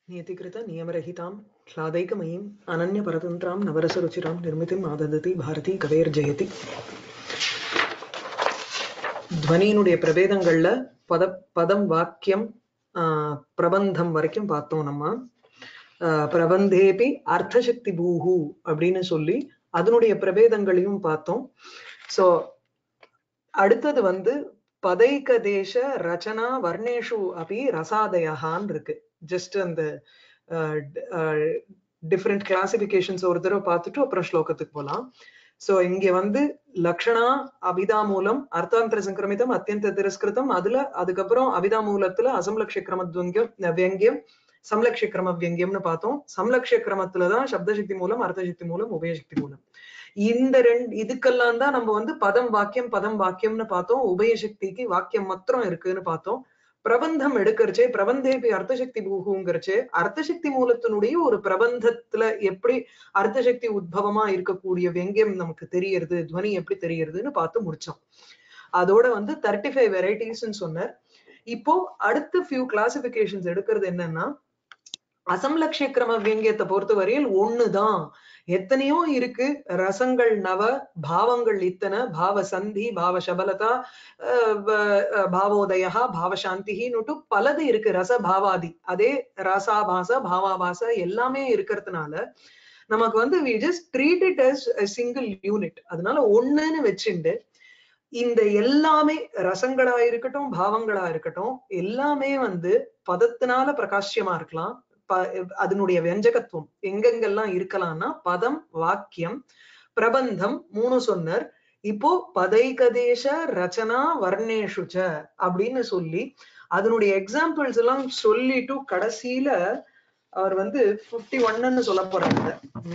नियतिकृत नियमरहितां ह्लादैकमयीम् अनन्यपरतन्त्रां नवरसरुचिरां निर्मितिम् आददति பாரதி கவேர்ஜெயதி துவனியினுடைய பிரபேதங்கள்ல பத பதம் வாக்கியம் ஆஹ் பிரபந்தம் வரைக்கும் பார்த்தோம் நம்ம ஆஹ் பிரபந்தேபி அர்த்தசக்தி பூஹு அப்படின்னு சொல்லி அதனுடைய பிரபேதங்களையும் பார்த்தோம் சோ அடுத்தது வந்து பதைக தேச ரச்சனா வர்ணேஷு அபி ரசாதயகான் இருக்கு ஜஸ்ட் அந்த டிஃப்ரெண்ட் கிளாசிபிகேஷன்ஸ் ஒரு தடவை பார்த்துட்டு அப்புறம் ஸ்லோகத்துக்கு போலாம் சோ இங்க வந்து லக்ஷணா அபிதா மூலம் அர்த்தாந்தர சங்கிரமிதம் அத்தியந்த திரஸ்கிருதம் அதுல அதுக்கப்புறம் அபிதா மூலத்துல அசம்லக்ஷ கிரமத்வங்கியம் வியங்கியம் சம்லக்ஷ கிரம வியங்கியம்னு பார்த்தோம் சம்லக்ஷ கிரமத்துலதான் சப்தசக்தி மூலம் அர்த்தசக்தி மூலம் உபயசக்தி மூலம் இந்த ரெண்டு இதுக்கெல்லாம் தான் நம்ம வந்து பதம் வாக்கியம் பதம் வாக்கியம்னு பார்த்தோம் உபயசக்திக்கு வாக்கியம் மாத்திரம் இருக்குன்னு பார்த்தோம் பிரபந்தம் எடுக்கிறச்சே பிரபந்தேபி அர்த்தசக்தி பூகுங்கிறச்சே அர்த்தசக்தி மூலத்தினுடைய ஒரு பிரபந்தத்துல எப்படி அர்த்தசக்தி உத்பவமா இருக்கக்கூடிய வெங்கியம் நமக்கு தெரியறது துவனி எப்படி தெரியறதுன்னு பார்த்து முடிச்சோம் அதோட வந்து தேர்ட்டி ஃபைவ் வெரைட்டிஸ்ன்னு சொன்னார் இப்போ அடுத்த ஃபியூ கிளாசிபிகேஷன்ஸ் எடுக்கிறது என்னன்னா அசம்லக்ஷ கிரம வியங்கியத்தை பொறுத்த வரையில் ஒண்ணுதான் எத்தனையோ இருக்கு ரசங்கள் நவ பாவங்கள் இத்தனை பாவ சந்தி பாவ சபலதா பாவோதயா பாவசாந்திகின்னுட்டு பலது இருக்கு ரச பாவாதி அதே ரசாபாச பாவாபாச எல்லாமே இருக்கிறதுனால நமக்கு வந்து we just treat it as single unit அதனால ஒண்ணுன்னு வச்சுண்டு இந்த எல்லாமே ரசங்களா இருக்கட்டும் பாவங்களா இருக்கட்டும் எல்லாமே வந்து பதத்தினால பிரகாசியமா இருக்கலாம் அதனுடைய வெஞ்சகத்துவம் எங்கெங்கெல்லாம் இருக்கலாம்னா பதம் வாக்கியம் பிரபந்தம் மூணு சொன்னர் இப்போ பதைகதேச ரச்சனா வர்ணேஷுச்ச அப்படின்னு சொல்லி அதனுடைய எக்ஸாம்பிள்ஸ் எல்லாம் சொல்லிட்டு கடைசியில அவர் வந்து பிப்டி ஒன்னு சொல்ல போறாங்க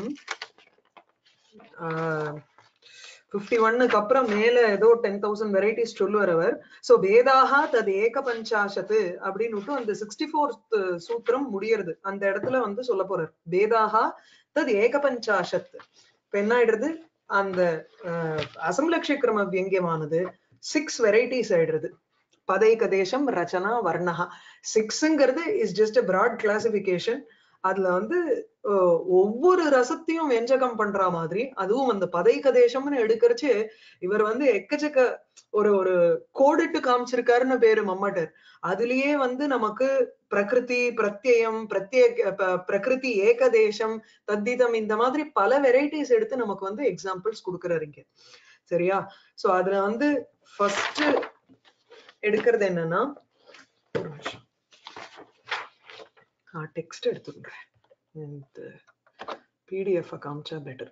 பிப்டி ஒன்னுக்கு அப்புறம் மேல ஏதோ டென் தௌசண்ட் வெரைட்டிஸ் சொல்லுவார் அவர் சோ வேதாக தது ஏக பஞ்சாசத்து அப்படின்னு அந்த சிக்ஸ்டி ஃபோர்த் சூத்திரம் முடியறது அந்த இடத்துல வந்து சொல்ல போறார் வேதாக தது ஏக பஞ்சாசத் இப்ப என்ன ஆயிடுறது அந்த அசம்லக்ஷ கிரம வியங்கியமானது சிக்ஸ் வெரைட்டிஸ் ஆயிடுறது பதைக தேசம் ரச்சனா வர்ணகா சிக்ஸுங்கிறது is just a broad classification அதுல வந்து ஒவ்வொரு ரசத்தையும் வெஞ்சகம் பண்ற மாதிரி அதுவும் அந்த பதைக தேசம்னு எடுக்கிறச்சு இவர் வந்து எக்கச்சக்க ஒரு ஒரு கோடிட்டு காமிச்சிருக்காருன்னு பேரு மம்மட்டர் அதுலயே வந்து நமக்கு பிரகிருதி பிரத்யம் பிரத்யேக பிரகிருதி ஏகதேசம் தத்திதம் இந்த மாதிரி பல வெரைட்டிஸ் எடுத்து நமக்கு வந்து எக்ஸாம்பிள்ஸ் கொடுக்குறாரு இங்க சரியா சோ அதுல வந்து ஃபர்ஸ்ட் எடுக்கிறது என்னன்னா டெக்ஸ்ட் எடுத்துக்கிறேன் இந்த பிடிஎஃப் காமிச்சா பெட்டர்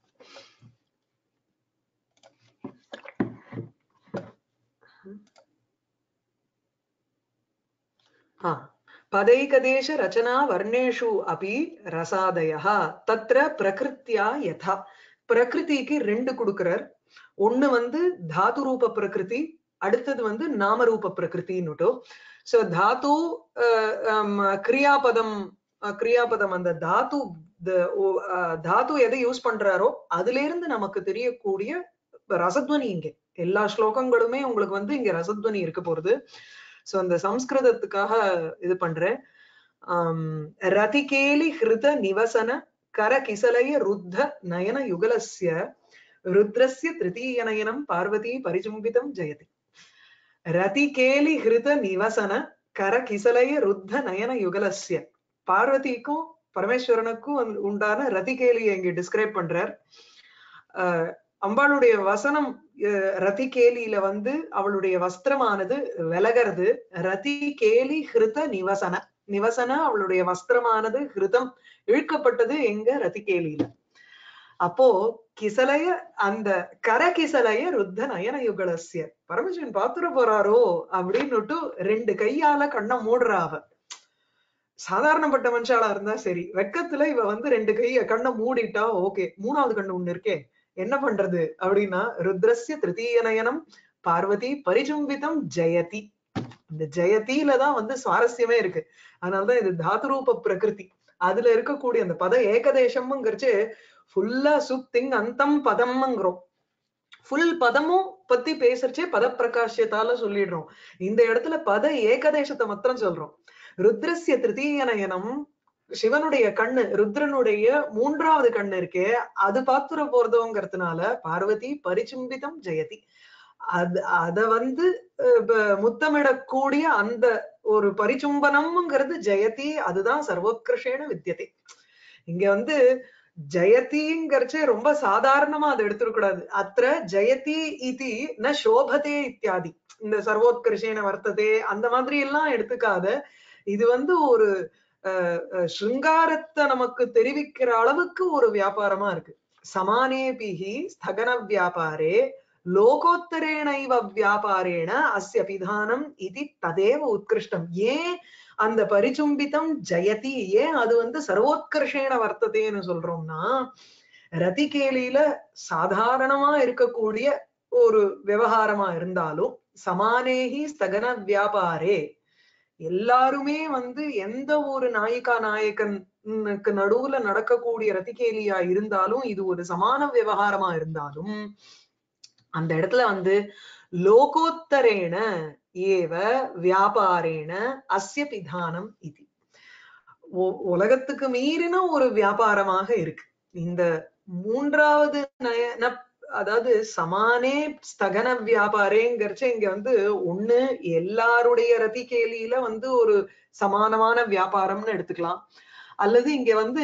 பதைகதேச ரச்சனா வர்ணேஷு அபி ரசாதயா தத்ர பிரகிருத்தியா யதா பிரகிருதிக்கு ரெண்டு கொடுக்கிறார் ஒண்ணு வந்து தாது ரூப பிரகிருதி அடுத்தது வந்து நாமரூப பிரகிருத்தின்னுட்டோ சோ தாத்து கிரியாபதம் கிரியாபதம் அந்த தாத்து தாத்து எதை யூஸ் பண்றாரோ அதுல இருந்து நமக்கு தெரியக்கூடிய ரசத்வனி இங்க எல்லா ஸ்லோகங்களுமே உங்களுக்கு வந்து இங்க ரசத்வனி இருக்க போறது சோ அந்த சம்ஸ்கிருதத்துக்காக இது பண்றேன் ஆஹ் ரதிகேலி ஹிருத நிவசன கர கிசலய ருத்த நயன யுகலஸ்ய ருத்ரஸ்ய திருத்தீய நயனம் பார்வதி பரிஜும்பிதம் ஜெயதி ரதிகேலி ஹிருத நிவசன கர கிசலய ருத்த நயன யுகலஸ்ய பார்வதிக்கும் பரமேஸ்வரனுக்கும் உண்டான ரதிகேலியை இங்க டிஸ்கிரைப் பண்றார் அம்பாளுடைய வசனம் ரதி கேலியில வந்து அவளுடைய வஸ்திரமானது விலகிறது ரதி கேலி ஹிருத நிவசன நிவசன அவளுடைய வஸ்திரமானது ஹிருதம் இழுக்கப்பட்டது எங்க ரதி கேலியில அப்போ கிசலைய அந்த கர கிசலைய ருத்த நயன யுகலசிய பரமேஸ்வரன் பாத்துட போறாரோ அப்படின்னுட்டு ரெண்டு கையால கண்ணை மூடுறா அவ சாதாரணப்பட்ட மனுஷாலா இருந்தா சரி வெக்கத்துல இவ வந்து ரெண்டு கைய கண்ணை மூடிட்டா ஓகே மூணாவது கண்ணு ஒண்ணு இருக்கே என்ன பண்றது அப்படின்னா ருத்ரஸ்ய திருத்தீய நயனம் பார்வதி பரிஜும்பிதம் ஜெயதி இந்த ஜெயதியில தான் வந்து சுவாரஸ்யமே இருக்கு அதனாலதான் இது தாதுரூப பிரகிருதி அதுல இருக்கக்கூடிய அந்த பத ஏகதேசம்ங்கிறச்சு ஃபுல்லா சுப்திங் அந்தம் பதம்ங்கிறோம் ஃபுல் பதமும் பத்தி பேசுறச்சே பத பிரகாசியத்தால சொல்லிடுறோம் இந்த இடத்துல பத ஏகதேசத்தை மாத்திரம் சொல்றோம் ருத்ரஸ்ய திருத்தீய நயனம் சிவனுடைய கண்ணு ருத்ரனுடைய மூன்றாவது கண்ணு இருக்கே அது பாத்துற போறதோங்கிறதுனால பார்வதி பரிச்சும்பிதம் ஜெயதி அது அத வந்து அஹ், ப- முத்தமிடக்கூடிய அந்த ஒரு பரிச்சும்பனம்ங்கிறது ஜெயதி அதுதான் சர்வோத்கிருஷேன வித்தியதை இங்க வந்து ஜெயதிங்கிறச்சே ரொம்ப சாதாரணமா அதை எடுத்துடக்கூடாது அத்த ஜெயதி இது ந சோபதே இத்தியாதி இந்த சர்வோத்கிருஷேன வர்த்ததே அந்த மாதிரி எல்லாம் எடுத்துக்காத இது வந்து ஒரு அஹ், அஹ், சிருங்காரத்தை நமக்கு தெரிவிக்கிற அளவுக்கு ஒரு வியாபாரமா இருக்கு சமானேபிஹி ஸ்தகன வியாபாரே லோகோத்தரேணைவ வியாபாரேண அஸ்ய பிதானம் இது ததேவ உத்கிருஷ்டம் ஏன் அந்த பரிச்சும்பிதம் ஜெயதி ஏன் அது வந்து சர்வோத்கர்ஷேன வர்த்ததேன்னு சொல்றோம்னா ரதிகேலியில சாதாரணமா இருக்கக்கூடிய ஒரு விவகாரமா இருந்தாலும் சமானேகி ஸ்தகன வியாபாரே எல்லாருமே வந்து எந்த ஒரு நாயிகா நாயகனுக்கு நடுவுல நடக்கக்கூடிய ரதிகேலியா இருந்தாலும் இது ஒரு சமான விவகாரமா இருந்தாலும் அந்த இடத்துல வந்து லோகோத்தரேன ஏவ வியாபாரேன அஸ்ய பிதானம் இது உ- உலகத்துக்கு மீறின ஒரு வியாபாரமாக இருக்கு இந்த மூன்றாவது நயன அதாவது சமானே ஸ்தகன வியாபாரேங்கிறச்ச இங்க வந்து ஒண்ணு எல்லாருடைய ரதி கேலியில வந்து ஒரு சமானமான வியாபாரம்னு எடுத்துக்கலாம் அல்லது இங்க வந்து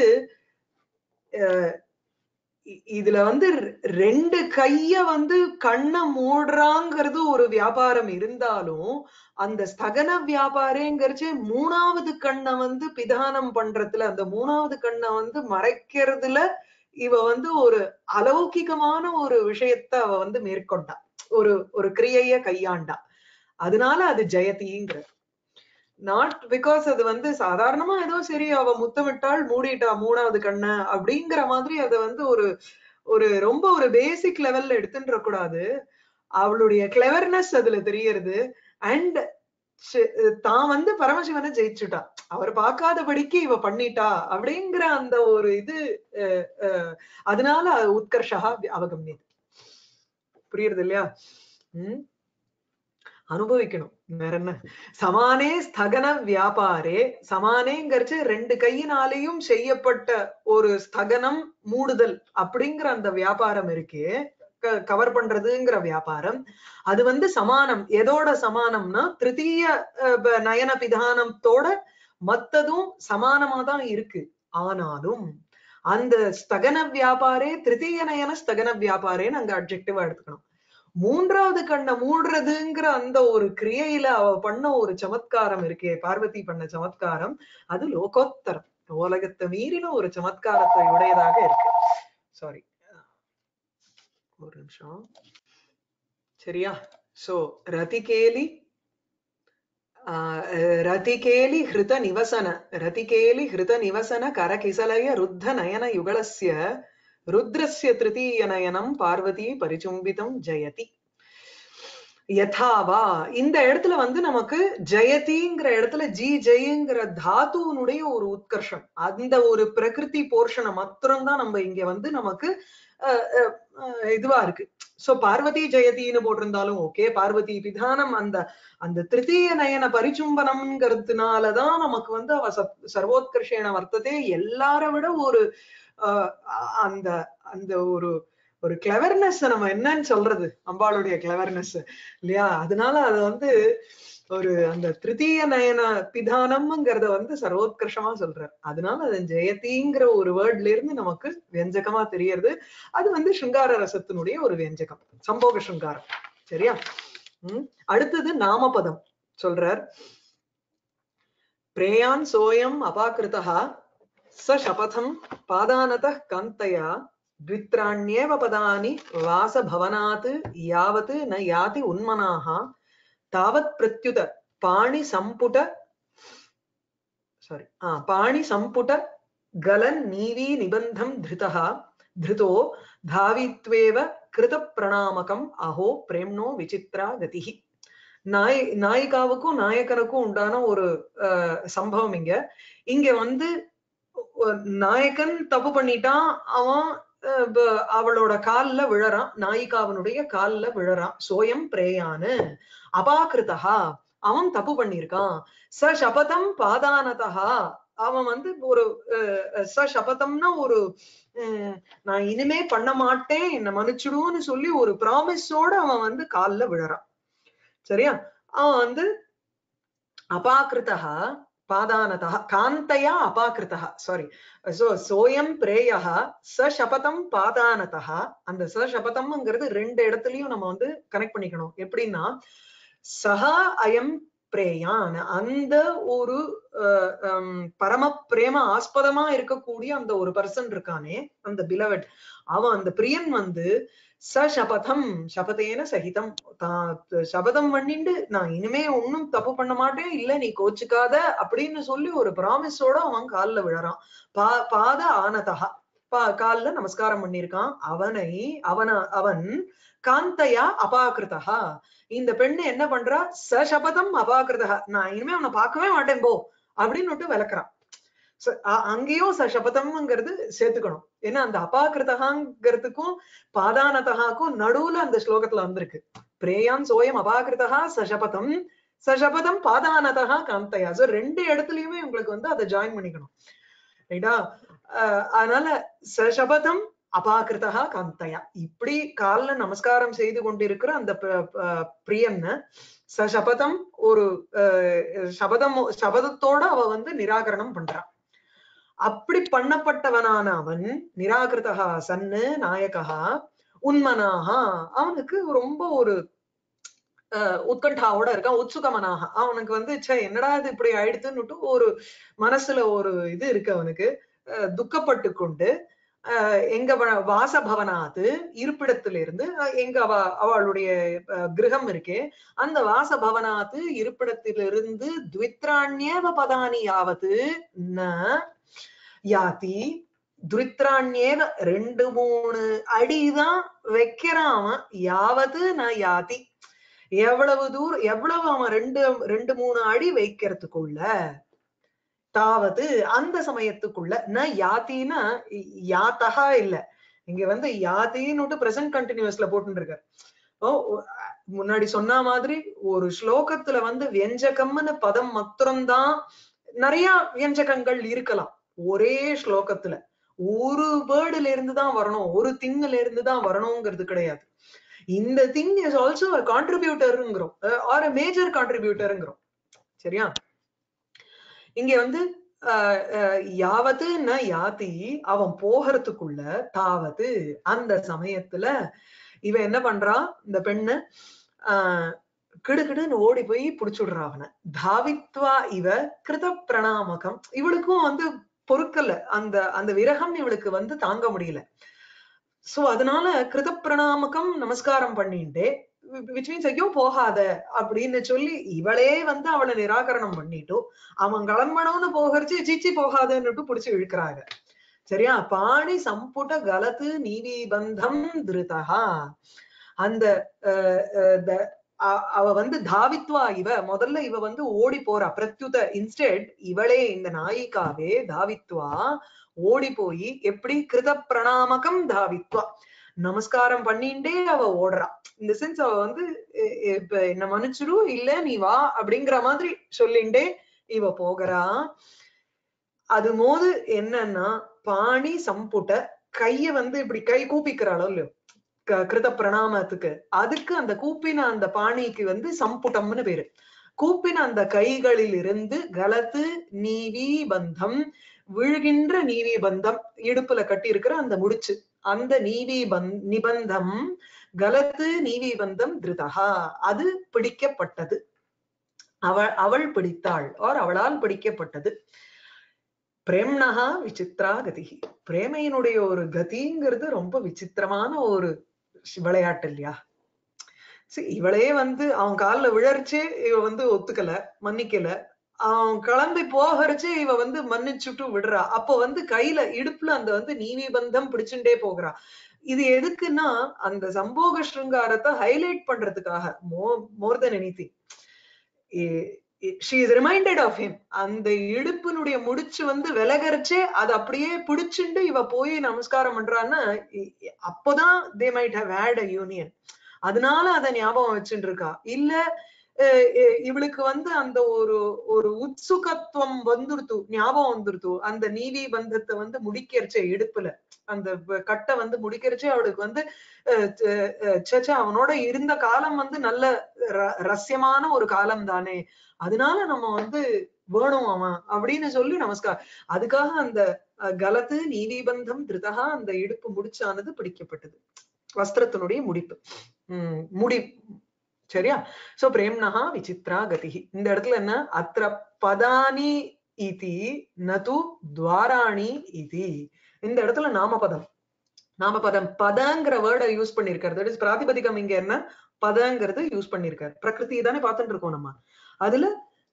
அஹ், இ- இதுல வந்து ரெ- ரெண்டு கைய வந்து கண்ணை மூடுறாங்கிறது ஒரு வியாபாரம் இருந்தாலும் அந்த ஸ்தகன வியாபாரங்கிறச்சே மூணாவது கண்ணை வந்து பிதானம் பண்றதுல அந்த மூணாவது கண்ணை வந்து மறைக்கிறதுல இவ வந்து ஒரு அலௌகிகமான ஒரு விஷயத்த அவ வந்து மேற்கொண்டா ஒரு ஒரு கிரியைய கையாண்டா அதனால அது ஜெயதிங்கிற நாட் பிகாஸ் அது வந்து சாதாரணமா ஏதோ சரி அவ முத்தமிட்டாள் மூடிட்டா மூணாவது கண்ண அப்படிங்கிற மாதிரி அதை வந்து ஒரு ஒரு ரொம்ப ஒரு பேசிக் லெவல்ல எடுத்துன்ற கூடாது அவளுடைய கிளவர்னஸ் அதுல தெரியறது அண்ட் தான் வந்து பரமசிவனை ஜெயிச்சுட்டா அவர் பார்க்காதபடிக்கு இவ பண்ணிட்டா அப்படிங்கிற அந்த ஒரு இது அஹ், அஹ், அதனால உத்கர்ஷா அவகம்யது புரியுறது இல்லையா உம் அனுபவிக்கணும் வேற என்ன சமானே ஸ்தகன வியாபாரே சமானேங்கிறச்சு ரெண்டு கையினாலேயும் செய்யப்பட்ட ஒரு ஸ்தகனம் மூடுதல் அப்படிங்கிற அந்த வியாபாரம் இருக்கே கவர் பண்றதுங்கிற வியாபாரம் அது வந்து சமானம் எதோட சமானம்னா திருத்தீய அஹ், ப- நயன பிதானத்தோட மத்ததும் சமானமா தான் இருக்கு ஆனாலும் அந்த ஸ்தகன வியாபாரே திருத்தீய நயன ஸ்தகன வியாபாரேன்னு அங்க அப்ஜெக்டிவா எடுத்துக்கணும் மூன்றாவது கண்ணை மூடுறதுங்கிற அந்த ஒரு கிரியையில அவ பண்ண ஒரு சமத்காரம் இருக்கே பார்வதி பண்ண சமத்காரம் அது லோகோத்தரம் உலகத்தை மீறின ஒரு சமத்காரத்தை உடையதாக இருக்கு சாரி ஒரு நிமிஷம் சரியா சோ ரதிகேலி ஆஹ் ரதிகேலி ஹிருத நிவசன ரதிகேலி ஹிருத நிவசன கரகிசலய ருத்த நயன யுகலஸ்ய ருத்ரஸ்ய திருத்தீய நயனம் பார்வதி பரிச்சும்பிதம் ஜெயதி யதாவா இந்த இடத்துல வந்து நமக்கு ஜெயதிங்கிற இடத்துல ஜி ஜெயங்கிற தாத்துவனுடைய ஒரு உத்கர்ஷம் அந்த ஒரு பிரகிருதி போர்ஷனை மாத்திரம்தான் நம்ம இங்க வந்து நமக்கு அஹ், அஹ், அஹ், இதுவா இருக்கு சோ பார்வதி ஜெயதின்னு போட்டிருந்தாலும் ஓகே பார்வதி பிதானம் அந்த அந்த திருத்தீய நயன பரிச்சும்பனம்ங்கிறதுனாலதான் நமக்கு வந்து அவ சத்- சர்வோத்கர்ஷேன வர்த்ததே எல்லார விட ஒரு அஹ், அ- அந்த அந்த ஒரு ஒரு கிளவர்னஸ் நம்ம என்னன்னு சொல்றது அம்பாளுடைய கிளவர்னஸ் இல்லையா அதனால அது வந்து ஒரு அந்த திருத்தீய நயன பிதானம்ங்கிறத வந்து சர்வோத்கர்ஷமா சொல்றார் அதனால அது ஜெயதிங்கிற ஒரு வேர்ட்ல இருந்து நமக்கு வியஞ்சகமா தெரியறது அது வந்து சிருங்கார ரசத்தினுடைய ஒரு வியஞ்சகம் சம்போக சிருங்காரம் சரியா உம் அடுத்தது நாமபதம் சொல்றார் பிரேயான் சோயம் அபாக்கிருதா ச சபதம் பாதானத காந்தயா द्वित्राण्येव पदानि वासभवनात् यावत् न याति उन्मनाः तावत् प्रत्युत पाणिसम्पुट सारी पाणिसम्पुट गलन् नीवी निबन्धं धृतः धृतो धावित्वेव कृतப்பிரணாமகம் அஹோ பிரேம்னோ விசித்ரா கதிஹி நாய் நாயிகாவுக்கும் நாயக்கனுக்கும் உண்டான ஒரு அஹ், சம்பவம் இங்க இங்க வந்து ஒ- நாயகன் தப்பு பண்ணிட்டான் அவன் அஹ், ப- அவளோட கால்ல விழறான் நாயிகாவனுடைய கால்ல விழறான் சோயம் பிரேயானு அபாகிருதா அவன் தப்பு பண்ணிருக்கான் ச சபதம் பாதானதா அவன் வந்து ஒரு அஹ், அஹ், ச சபதம்னா ஒரு அஹ், நான் இனிமே பண்ண மாட்டேன் என்ன மன்னிச்சுடுன்னு சொல்லி ஒரு ப்ராமிஸோட அவன் வந்து கால்ல விழறான் சரியா அவன் வந்து அபாக்கிருதா பாதானதா காந்தயா அபாக்கிருதா சாரி சோ சோயம் பிரேயः ச சபதம் பாதானதா அந்த ச சபதம்ங்கிறது ரெண்டு இடத்துலயும் நம்ம வந்து கனெக்ட் பண்ணிக்கணும் எப்படின்னா சஹா அயம் பிரேயான் அந்த ஒரு அஹ், ஹம், பரம பிரேம ஆஸ்பதமா இருக்கக்கூடிய அந்த ஒரு பர்சன் இருக்கானே அந்த பிலவட் அவன் அந்த பிரியன் வந்து ச சபதம் சபதேன சகிதம் தான் சபதம் பண்ணிண்டு நான் இனிமே ஒன்னும் தப்பு பண்ண மாட்டேன் இல்ல நீ கோச்சுக்காத அப்படின்னு சொல்லி ஒரு ப்ராமிஸோட அவன் கால்ல விழறான் பா பாத ஆனதா பா கால்ல நமஸ்காரம் பண்ணிருக்கான் அவனை அவன அவன் காந்தையா அபாகிருதா இந்த பெண்ணு என்ன பண்றா சசபதம் அபாகிருதா நான் இனிமே அவனை பார்க்கவே மாட்டேன் போ அப்படின்னு விளக்குறான் ச- அ- அங்கேயும் சசபதம்ங்கிறது சேர்த்துக்கணும் ஏன்னா அந்த அபாகிருதகாங்கிறதுக்கும் பாதானதகாக்கும் நடுவுல அந்த ஸ்லோகத்துல வந்திருக்கு பிரேயான் சோயம் அபாகிருதா சசபதம் சசபதம் பாதானதகா காந்தையா சோ ரெண்டு இடத்துலயுமே உங்களுக்கு வந்து அதை ஜாயின் பண்ணிக்கணும் ரைட்டா அஹ் அதனால சசபதம் அபாகிருதா காந்தையா இப்படி கால்ல நமஸ்காரம் செய்து கொண்டிருக்கிற அந்த ப- ப- பிரியன்ன சசபதம் ஒரு அஹ், சபதம் சபதத்தோட அவ வந்து நிராகரணம் பண்றான் அப்படி பண்ணப்பட்டவனான அவன் நிராகிருதா சன்னு நாயகா உன்மனாகா அவனுக்கு ரொம்ப ஒரு அஹ், உத்கண்டாவோட இருக்கான் உத்சுகமனாக அவனுக்கு வந்து ச்சே என்னடா இது இப்படி ஆயிடுத்துன்னுட்டு ஒரு மனசுல ஒரு இது இருக்கு அவனுக்கு அஹ், துக்கப்பட்டு கொண்டு அஹ், எங்க வ- வாசபவனாது இருப்பிடத்திலிருந்து அஹ், எங்க அவ அவளுடைய அஹ், கிரகம் இருக்கே அந்த வாசபவனாத்து இருப்பிடத்திலிருந்து த்வித்ராண்யேவ பதானி யாவது ந யாதி துரித்ராண்யேவ ரெண்டு மூணு அடிதான் வைக்கிறான் அவன் யாவது நான் யாதி எவ்வளவு தூரம் எவ்வளவு அவன் ரெண்டு ரெண்டு மூணு அடி வைக்கிறதுக்குள்ள தாவது அந்த சமயத்துக்குள்ள ந யாத்தின்னா யாத்தகா இல்ல இங்க வந்து யாத்தின்னு பிரசன்ட் கண்டினியூஸ்ல போட்டு இருக்காரு ஓ ஒ- முன்னாடி சொன்ன மாதிரி ஒரு ஸ்லோகத்துல வந்து வியஞ்சகம்னு பதம் மாத்திரம்தான் நிறைய வியஞ்சகங்கள் இருக்கலாம் ஒரே ஸ்லோகத்துல ஒரு வேர்டுல இருந்து தான் வரணும் ஒரு திங்ல இருந்து தான் வரணுங்கிறது கிடையாது இந்த திங் இஸ் ஆல்சோ கான்ட்ரிபியூட்டருங்கிறோம் ஆர் மேஜர் கான்ட்ரிபியூட்டருங்கிறோம் சரியா இங்க வந்து அஹ், அஹ், யாவது ந யாதி அவன் போகிறதுக்குள்ள தாவது அந்த சமயத்துல இவன் என்ன பண்றான் இந்த பெண்ணு ஆஹ் கிடுகிடுன்னு ஓடி போய் புடிச்சுடுறா அவனை தாவித்வா இவ கிருத பிரணாமகம் இவளுக்கும் வந்து பொறுக்கல அந்த அந்த விரகம் இவளுக்கு வந்து தாங்க முடியல சோ அதனால கிருத பிரணாமகம் நமஸ்காரம் பண்ணிட்டு விச் மீன்ஸ் ஐயோ போகாத அப்படின்னு சொல்லி இவளே வந்து அவளை நிராகரணம் பண்ணிட்டு அவன் கிளம்பணும்னு போகிறச்சு சீச்சி போகாதன்னுட்டு புடிச்சு இழுக்கிறாங்க சரியா பாணி சம்புட கலத்து நீவி பந்தம் திருதா அந்த அஹ், அஹ், the- அ- அவ வந்து தாவித்வா இவ முதல்ல இவ வந்து ஓடி போறா பிரத்யுத இன்ஸ்டெட் இவளே இந்த நாயிகாவே தாவித்வா ஓடி போய் எப்படி கிருத பிரணாமகம் தாவித்வா நமஸ்காரம் பண்ணிண்டே அவ ஓடுறா இந்த சென்ஸ் அவ வந்து எ- எ- இப்ப என்ன மன்னிச்சிடு இல்ல நீ வா அப்படிங்கிற மாதிரி சொல்லிண்டே இவ போகிறா அது போது என்னன்னா பாணி சம்புட்ட கைய வந்து இப்படி கை கூப்பிக்கிறாளோ இல்லையோ க- கிருத பிரணாமத்துக்கு அதுக்கு அந்த கூப்பின அந்த பாணிக்கு வந்து சம்புட்டம்னு பேரு கூப்பின அந்த கைகளில் இருந்து கலத்து நீவி பந்தம் விழுகின்ற நீவி பந்தம் இடுப்புல கட்டி இருக்கிற அந்த முடிச்சு அந்த நீவி பந் நிபந்தம் கலத்து நீவி பந்தம் திருதகா அது பிடிக்கப்பட்டது அவள் அவள் பிடித்தாள் ஆர் அவளால் பிடிக்கப்பட்டது பிரேம்னஹா விசித்ரா கதி பிரேமையினுடைய ஒரு கதிங்கிறது ரொம்ப விசித்திரமான ஒரு விளையாட்டு இல்லையா See, இவளே வந்து அவன் கால்ல விழறிச்சு இவ வந்து ஒத்துக்கல மன்னிக்கல அவன் கிளம்பி போகறச்சு இவ வந்து மன்னிச்சுட்டு விடுறா அப்போ வந்து கையில இடுப்புல அந்த வந்து நீவி பந்தம் பிடிச்சுட்டே போகிறா இது எதுக்குன்னா அந்த சம்போக ஸ்ருங்காரத்தை ஹைலைட் பண்றதுக்காக மோ more than anything she is reminded of him அந்த இடுப்பினுடைய முடிச்சு வந்து விலகரிச்சு அது அப்படியே பிடிச்சுண்டு இவ போய் நமஸ்காரம் பண்றான்னா இ- இ- அப்போதான் they might have had a union அதனால அத ஞாபகம் வச்சுட்டு இருக்கா இல்ல அஹ் இ- இவளுக்கு வந்து அந்த ஒரு ஒரு உத்சுகத்துவம் வந்துருத்து ஞாபகம் வந்துருத்து அந்த நீதி பந்தத்தை வந்து முடிக்கிறச்சே இடுப்புல அந்த வ- கட்டை வந்து முடிக்கிறச்சே அவளுக்கு வந்து அஹ் ச்ச- அஹ் ச்ச, அவனோட இருந்த காலம் வந்து நல்ல ர- ரஸ்யமான ஒரு காலம் தானே அதனால நம்ம வந்து வேணும் அவன் அப்படின்னு சொல்லி நமஸ்கார் அதுக்காக அந்த அஹ், கலத்து நீதிபந்தம் திருதகா அந்த இடுப்பு முடிச்சானது பிடிக்கப்பட்டது வஸ்திரத்தினுடைய முடிப்பு உம் முடி சரியா சோ பிரேம்னஹா விசித்ரா கதிஹி இந்த இடத்துல என்ன அத்திர பதானி இதி நது துவாராணி இதி இந்த இடத்துல நாமபதம் நாமபதம் பதங்கிற வேர்டை யூஸ் பண்ணிருக்காரு தட் இஸ் பிராதிபதிகம் இங்க என்ன பதங்கிறது யூஸ் பண்ணிருக்காரு பிரகிருதி தானே பார்த்துட்டு இருக்கோம் நம்ம அதுல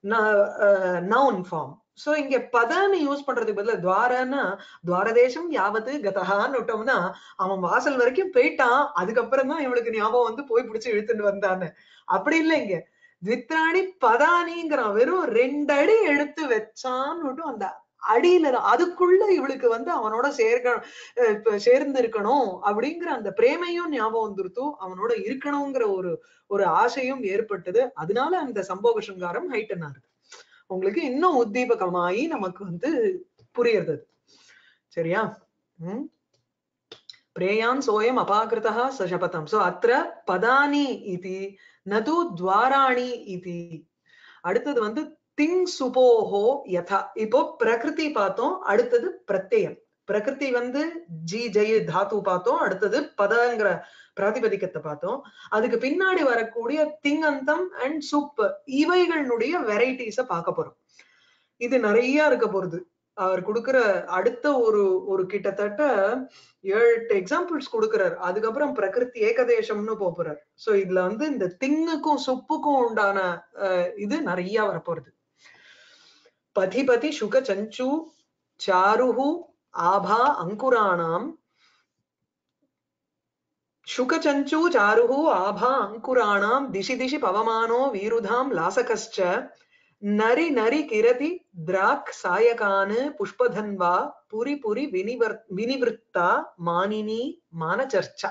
நவுன் ஃபார்ம் சோ இங்க பதன்னு யூஸ் பண்றதுக்கு பதிலா துவாரன்னா துவாரதேசம் யாவத்து கதகான்னு விட்டோம்னா அவன் வாசல் வரைக்கும் போயிட்டான் அதுக்கப்புறம் தான் இவளுக்கு ஞாபகம் வந்து போய் பிடிச்சு இழுத்துட்டு வந்தான்னு அப்படி இல்லை இங்க வித்ராணி பதானிங்கிறான் வெறும் ரெண்டு அடி எடுத்து வச்சான்னு அந்த அடியில தான் அதுக்குள்ள இவளுக்கு வந்து அவனோட சேர்க்க அஹ் இப்ப சேர்ந்து இருக்கணும் அப்படிங்கிற அந்த பிரேமையும் ஞாபகம் வந்துருத்தோ அவனோட இருக்கணுங்கிற ஒரு ஒரு ஆசையும் ஏற்பட்டது அதனால அந்த சம்போக சிங்காரம் ஹைட்டன் ஆகுது உங்களுக்கு இன்னும் உத்தீபகமாயி நமக்கு வந்து புரியுறது அது. சரியா உம் பிரேயான் சோயம் அபாகிருதா சசபதம் சோ அத்திர பதானி இது நது துவாராணி இது அடுத்தது வந்து திங் சுபோஹோ யதா இப்போ பிரகிருதி பார்த்தோம் அடுத்தது பிரத்யயம் பிரகிருதி வந்து ஜி ஜெய் தாத்து பார்த்தோம் அடுத்தது பதங்கிற பிராதிபதிக்கத்தை பார்த்தோம் அதுக்கு பின்னாடி வரக்கூடிய திங்கந்தம் அண்ட் சுப் இவைகளுடைய வெரைட்டிஸ பார்க்க போறோம் இது நிறைய இருக்க போறது அவர் கொடுக்கிற அடுத்த ஒரு ஒரு கிட்டத்தட்ட ஏழு எட்டு எக்ஸாம்பிள்ஸ் கொடுக்கிறார் அதுக்கப்புறம் பிரகிருதி ஏகதேசம்னு போப் போறார் சோ இதுல வந்து இந்த திங்குக்கும் சுப்புக்கும் உண்டான அஹ், இது நிறைய வரப்போறது பதிபதி சுக சஞ்சு சாருஹு ஆபா அங்குராணாம் शुकचञ्चू चारुः आभा अङ्कुराणां दिशि दिशि पवमानो वीरुधां लासकश्च नरि नरि किरति द्राक् सायकान् पुष्पधन्वा पुरि पुरि विनिवर् विनिवृत्ता मानिनी मानचर्चा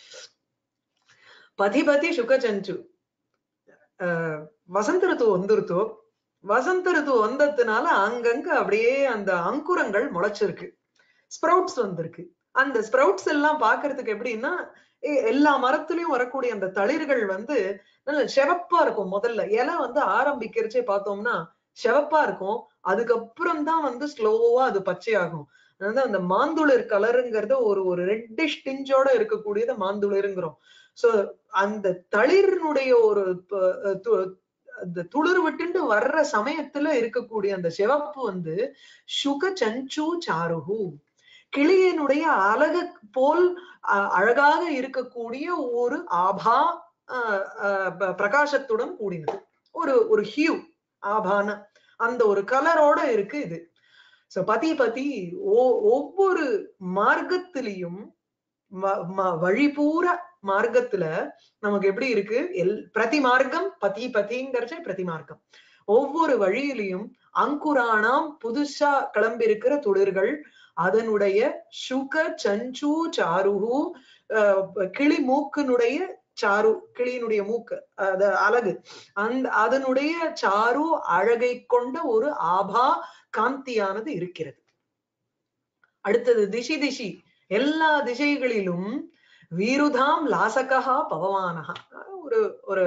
பதிபதி சுகச்சஞ்சு அஹ் வசந்த ரித்து வந்துருத்தோ வசந்த ரித்து வந்ததுனால அங்கங்க அப்படியே அந்த அங்குரங்கள் முளைச்சிருக்கு ஸ்ப்ரவுட்ஸ் வந்திருக்கு அந்த ஸ்ப்ரவுட்ஸ் எல்லாம் பாக்குறதுக்கு எப்படின்னா எ- எல்லா மரத்துலயும் வரக்கூடிய அந்த தளிர்கள் வந்து நல்ல செவப்பா இருக்கும் முதல்ல இலை வந்து ஆரம்பிக்கிறச்சே பார்த்தோம்னா செவப்பா இருக்கும் அதுக்கப்புறம் தான் வந்து ஸ்லோவா அது பச்சையாகும் அதாவது அந்த மாந்துளிர் கலருங்கிறது ஒரு ஒரு ரெட்டிஷ் டிஞ்சோட இருக்கக்கூடியது மாந்துளிருங்கிறோம் சோ அந்த தளிரினுடைய ஒரு ப- து- அந்த துளிர் விட்டுண்டு வர்ற சமயத்துல இருக்கக்கூடிய அந்த சிவப்பு வந்து சுக சஞ்சு சாருகு கிளியினுடைய அழகு போல் அஹ், அழகாக இருக்கக்கூடிய ஒரு ஆபா அஹ், அஹ், ப- பிரகாசத்துடன் கூடினது ஒரு ஒரு ஹியூ ஆபான அந்த ஒரு கலரோட இருக்கு இது சோ பதி பதி ஓ- ஒவ்வொரு மார்க்கத்திலையும் ம- ம- வழிபூர மார்க்கத்துல நமக்கு எப்படி இருக்கு எல் பிரதி மார்க்கம் பதி பதிங்கிறச்ச பிரதி மார்க்கம் ஒவ்வொரு வழியிலையும் அங்குரானாம் புதுசா கிளம்பி இருக்கிற துளிர்கள் அதனுடைய சுக சஞ்சு சாருகு அஹ், கிளி மூக்கினுடைய சாரு கிளியினுடைய மூக்கு அது அழகு அந்த அதனுடைய சாரு அழகை கொண்ட ஒரு ஆபா காந்தியானது இருக்கிறது அடுத்தது திசி திசி எல்லா திசைகளிலும் வீருதாம் லாசகா பவமானஹா ஒரு ஒரு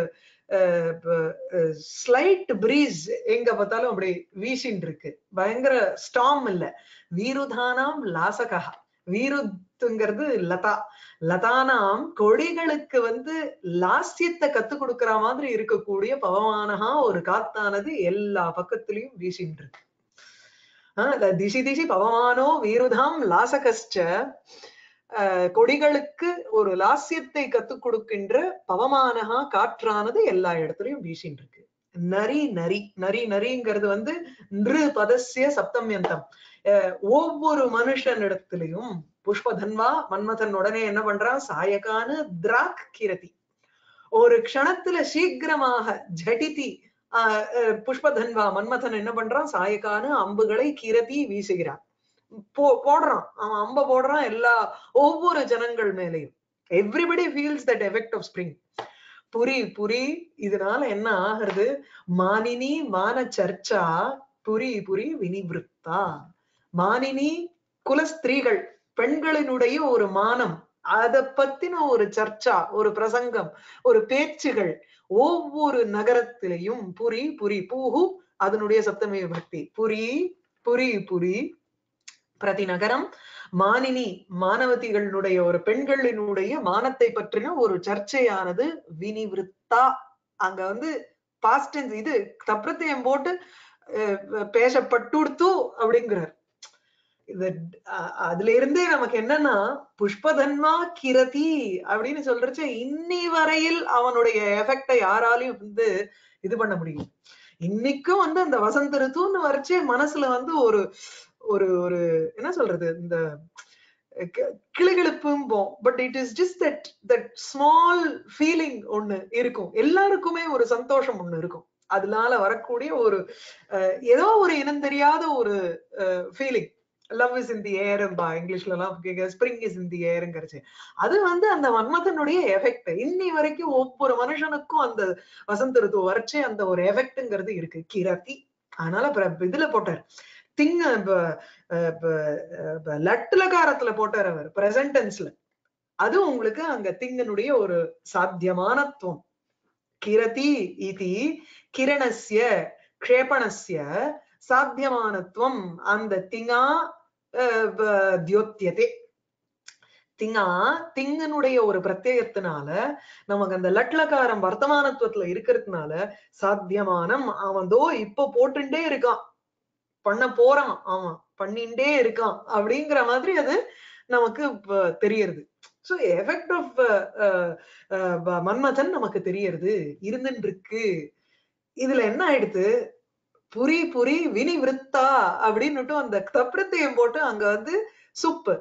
ஸ்லைட் பிரீஸ் எங்க பார்த்தாலும் அப்படி வீசின்னு இருக்கு பயங்கர ஸ்டாம் இல்ல வீருதானாம் லாசகா வீருத்துங்கிறது லதா லதானாம் கொடிகளுக்கு வந்து லாஸ்யத்தை கத்து கொடுக்கிற மாதிரி இருக்கக்கூடிய பவமானஹா ஒரு காத்தானது எல்லா பக்கத்திலையும் வீசின்னு இருக்கு ஆஹ் இந்த திசி திசி பவமானோ வீருதாம் லாசகஸ்ச அஹ் கொடிகளுக்கு ஒரு லாஸ்யத்தை கத்துக் கொடுக்கின்ற பவமானகா காற்றானது எல்லா இடத்துலயும் வீசின்னு இருக்கு நரி நரி நரி நரிங்கிறது வந்து நிரு பதசிய சப்தம்யந்தம் அஹ் ஒவ்வொரு மனுஷனிடத்திலையும் புஷ்பதன்வா மன்மதன் உடனே என்ன பண்றான் சாயகானு திராக் கிரதி ஒரு க்ஷணத்துல சீக்கிரமாக ஜடிதி ஆஹ் அஹ் புஷ்பதன்வா மன்மதன் என்ன பண்றான் சாயக்கானு அம்புகளை கிரதி வீசுகிறான் போ போடுறான் அவன் அம்ப போடுறான் எல்லா ஒவ்வொரு ஜனங்கள் மேலையும் everybody feels that effect of spring புரி புரி இதனால என்ன ஆகுறது மானினி மான சர்ச்சா புரி புரி வினிவிருத்தா மானினி குலஸ்திரீகள் பெண்களினுடைய ஒரு மானம் அத பத்தின ஒரு சர்ச்சா ஒரு பிரசங்கம் ஒரு பேச்சுகள் ஒவ்வொரு நகரத்திலையும் புரி புரி பூஹு அதனுடைய சப்தமி பக்தி புரி புரி புரி பிரதி நகரம் மானினி மானவதிகளுடைய ஒரு பெண்களினுடைய மானத்தை பற்றின ஒரு சர்ச்சையானது வினிவிருத்தா அங்க வந்து பாஸ்ட் இது தப்பிரத்தியம் போட்டு அஹ், பேசப்பட்டுடுத்து அப்படிங்கிறார் இது அ- அதுல இருந்தே நமக்கு என்னன்னா புஷ்பதன்மா கிரதி அப்படின்னு சொல்றச்ச இன்னி வரையில் அவனுடைய எஃபெக்டை யாராலையும் வந்து இது பண்ண முடியும் இன்னைக்கும் வந்து அந்த வசந்த ரித்துன்னு வரைச்சே மனசுல வந்து ஒரு ஒரு ஒரு என்ன சொல்றது இந்த கி- கிளுகிளுப்பும்போம் but it is just that that small feeling ஒண்ணு இருக்கும் எல்லாருக்குமே ஒரு சந்தோஷம் ஒண்ணு இருக்கும் அதனால வரக்கூடிய ஒரு அஹ், ஏதோ ஒரு இனம் தெரியாத ஒரு feeling love is in the ஏர்பா இங்கிலீஷ்ல எல்லாம் ஸ்ப்ரிங் இஸ் இன் தி ஏருங்கிறச்சு அது வந்து அந்த மன்மதனுடைய எஃபெக்ட் இன்னி வரைக்கும் ஒவ்வொரு மனுஷனுக்கும் அந்த வசந்த ரித்து வரைச்சே அந்த ஒரு எஃபெக்ட்ங்கிறது இருக்கு கிரதி அதனால பிர- இதுல போட்டார் திங்க லட்டுலகாரத்துல போட்டார் அவர் பிரசன்டென்ஸ்ல அது உங்களுக்கு அங்க திங்கனுடைய ஒரு சாத்தியமானத்துவம் கிரதி இது கிரணஸ்ய க்ஷேபணஸ்ய சாத்தியமானத்துவம் அந்த திங்கா அஹ், வ- தியோத்தியதே திங்கா திங்கனுடைய ஒரு பிரத்யேகத்தினால நமக்கு அந்த லட்லகாரம் வர்த்தமானத்துவத்துல இருக்கிறதுனால சாத்தியமானம் அவன் தோ இப்ப போட்டுட்டே இருக்கான் பண்ண போறான் அவன் பண்ணிண்டே இருக்கான் அப்படிங்கிற மாதிரி அது நமக்கு இப்ப தெரியறது சோ எஃபெக்ட் ஆஃப் மன்மதன் நமக்கு தெரியறது இருந்துட்டு இருக்கு இதுல என்ன ஆயிடுது புரி புரி வினி விருத்தா அப்படின்னுட்டு அந்த தப்பிரத்தையும் போட்டு அங்க வந்து சுப்பு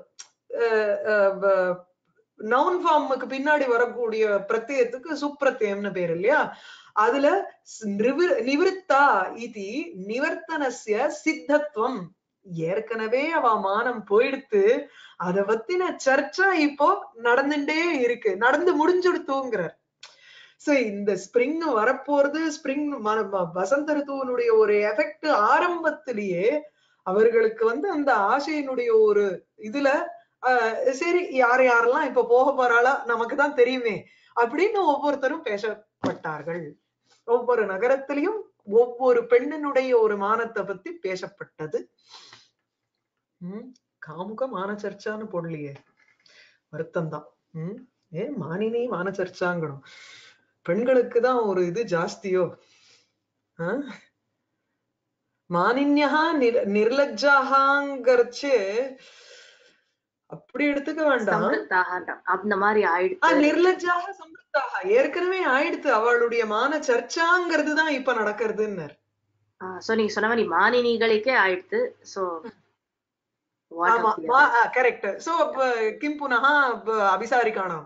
நவுன் ஃபார்முக்கு பின்னாடி வரக்கூடிய பிரத்யயத்துக்கு சுப்பிரத்தியம்னு பேர் இல்லையா அதுல ஸ்- நிவிரு- நிவிருத்தா இது நிவர்த்தனஸ்ய சித்தத்துவம் ஏற்கனவே அவ மானம் போயிடுத்து அத பத்தின சர்ச்சா இப்போ நடந்துட்டே இருக்கு நடந்து முடிஞ்சுடுத்துங்கிறார் சோ இந்த ஸ்பிரிங் வரப்போறது ஸ்பிரிங் வசந்த ரித்துவனுடைய ஒரு எஃபெக்ட் ஆரம்பத்திலேயே அவர்களுக்கு வந்து அந்த ஆசையினுடைய ஒரு இதுல ஆஹ் சரி யார் யாரெல்லாம் இப்ப போக போறாளா நமக்கு தான் தெரியுமே அப்படின்னு ஒவ்வொருத்தரும் பேசப்பட்டார்கள் ஒவ்வொரு நகரத்திலையும் ஒவ்வொரு பெண்ணினுடைய ஒரு மானத்தை பத்தி பேசப்பட்டது உம் காமுக மான சர்ச்சான்னு போடலையே வருத்தம் தான் உம் ஏன் மானினி மான சர்ச்சாங்கணும் பெண்களுக்கு தான் ஒரு இது ஜாஸ்தியோ ஆஹ் மானின்யா நிர் நிர்லஜ்ஜாகாங்கிறச்சு அப்படி எடுத்துக்க வேண்டாம் சம்ருத்தாக அந்த மாதிரி ஆ, ஆயிடுச்சு நிர்லஜ்ஜாக சம்ருத்தாக ஏற்கனவே ஆயிடுத்து அவளுடைய மான சர்ச்சாங்கிறது தான் இப்ப நடக்கிறதுன்னு சோ நீங்க சொன்ன மாதிரி மானினிகளுக்கே ஆயிடுத்து சோ ஆமா கரெக்ட் சோ அப்ப கிம் புனகா அப்ப அபிசாரிக்கானாம்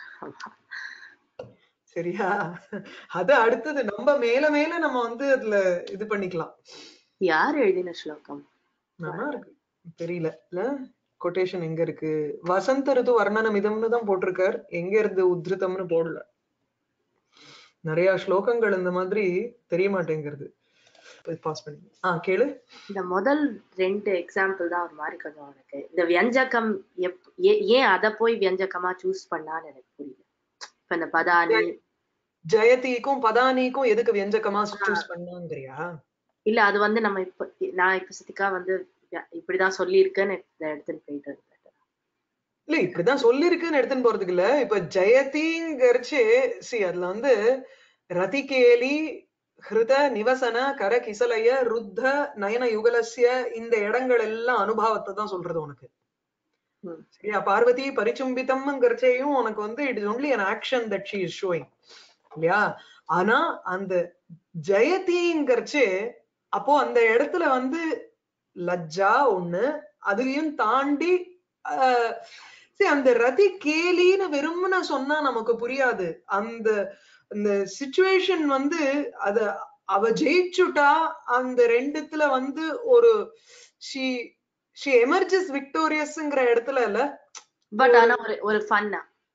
சரியா அது அடுத்தது நம்ம மேல மேல நம்ம வந்து அதுல இது பண்ணிக்கலாம் யார் எழுதின ஸ்லோகம் நல்லா இருக்கு தெரியல இல்ல கொட்டேஷன் எங்க இருக்கு வசந்த ரிது வர்ணனம் இதம்னு தான் போட்டிருக்கார் எங்க இருந்து உத்ருதம்னு போடல நிறைய ஸ்லோகங்கள் இந்த மாதிரி தெரிய மாட்டேங்கிறது பாஸ் பண்ணி ஆ கேளு இந்த முதல் ரெண்டு எக்ஸாம்பிள் தான் ஒரு மாதிரி கொஞ்சம் எனக்கு இந்த வியஞ்சகம் எப் ஏ- ஏன் அத போய் வியஞ்சகமா சூஸ் பண்ணான்னு எனக்கு புரியல இப்ப இந்த பதானி ஜெயதிக்கும் பதானிக்கும் எதுக்கு வியஞ்சகமா சூஸ் பண்ணாங்கறியா இல்ல அது வந்து நம்ம இப்ப நான் இப்ப சித்திகா வந்து ய- இப்படிதான் சொல்லியிருக்கேன்னு இதை எடுத்துன்னு போயிட்டு இருக்கேன் இல்ல இப்படிதான் சொல்லிருக்குன்னு எடுத்துன்னு போறதுக்கு இல்ல இப்ப ஜெயதிங்கிறச்சு சி அதுல வந்து ரதிகேலி ஹிருத நிவசன கர கிசலய ருத்த நயன யுகலஸ்ய இந்த இடங்கள் எல்லாம் அனுபவத்தை தான் சொல்றது உனக்கு ம். சரியா பார்வதி பரிச்சும்பிதம்ங்கிறச்சையும் உனக்கு வந்து it is only an action that she is showing இல்லையா ஆனா அந்த ஜெயதிங்கிறச்சு அப்போ அந்த இடத்துல வந்து லஜ்ஜா ஒண்ணு அதுலயும் தாண்டி ஆஹ் see, அந்த ரதி கேலின்னு வெறும்னு சொன்னா நமக்கு புரியாது அந்த அந்த சுச்சுவேஷன் வந்து அத அவ ஜெயிச்சுட்டா அந்த ரெண்டுத்துல வந்து ஒரு ஷி ஷி எமர்ஜஸ் விக்டோரியஸ்ங்கிற இடத்துல இல்ல பட் ஆனா ஒரு ஒரு ஃபன்னா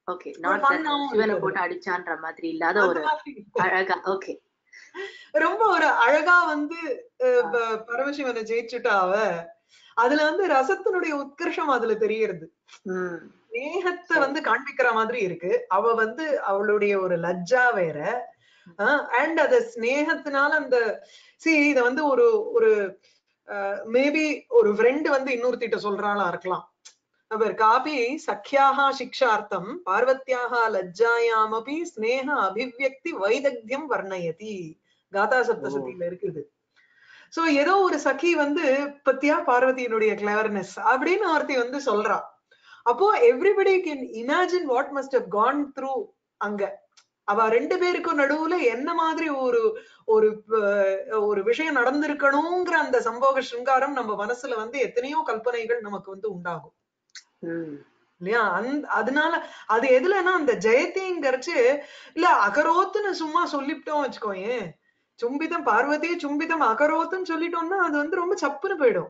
ஓகே ஒரு நாட் ஃபன்னாவும் சிவனை இருக்குது போட்டு அடிச்சான்ற மாதிரி இல்லாத அந்த ஒரு மாதிரி அழகா ஓகே ரொம்ப ஒரு அழகா வந்து அஹ், ப- பரமசிவனை ஜெயிச்சுட்டா அவ அதுல வந்து ரசத்தினுடைய உத்கர்ஷம் அதுல தெரியறது ம் ஸ்நேகத்தை சரி வந்து காண்பிக்கிற மாதிரி இருக்கு அவ வந்து அவளுடைய ஒரு லஜ்ஜா வேற அண்ட் அது ஸ்நேகத்தினால அந்த சி இத வந்து ஒரு ஒரு மேபி ஒரு ஃப்ரெண்ட் வந்து இன்னொருத்திட்ட சொல்றாளா இருக்கலாம் அவர் காபி சக்கியாக சிக்ஷார்த்தம் பார்வத்தியாக லஜ்ஜாயாமபி ஸ்நேக அபிவியக்தி வைதக்தியம் வர்ணயதி காதா ஓ சப்தசதியில இருக்குது சோ ஏதோ ஒரு சఖி வந்து பத்தியா பார்வதியினுடைய கிளவர்னஸ் அப்படின்னு ஒருத்தி வந்து சொல்றா அப்போ everybody can imagine what must have gone through அங்க அவ ரெண்டு பேருக்கும் நடுவுல என்ன மாதிரி ஒரு ஒரு அஹ், ஒரு விஷயம் நடந்திருக்கணுங்கிற அந்த சம்போக சிருங்காரம் நம்ம மனசுல வந்து எத்தனையோ கல்பனைகள் நமக்கு வந்து உண்டாகும் ம் இல்லையா அந்த அதனால அது எதுலன்னா அந்த ஜெயத்திங்கிறச்சு இல்ல அகரோத்துன்னு சும்மா சொல்லிவிட்டோம் வச்சுக்கோயேன் சும்பிதம் பார்வதியே சும்பிதம் அகரோத்துன்னு சொல்லிட்டோம்னா அது வந்து ரொம்ப சப்புன்னு போயிடும்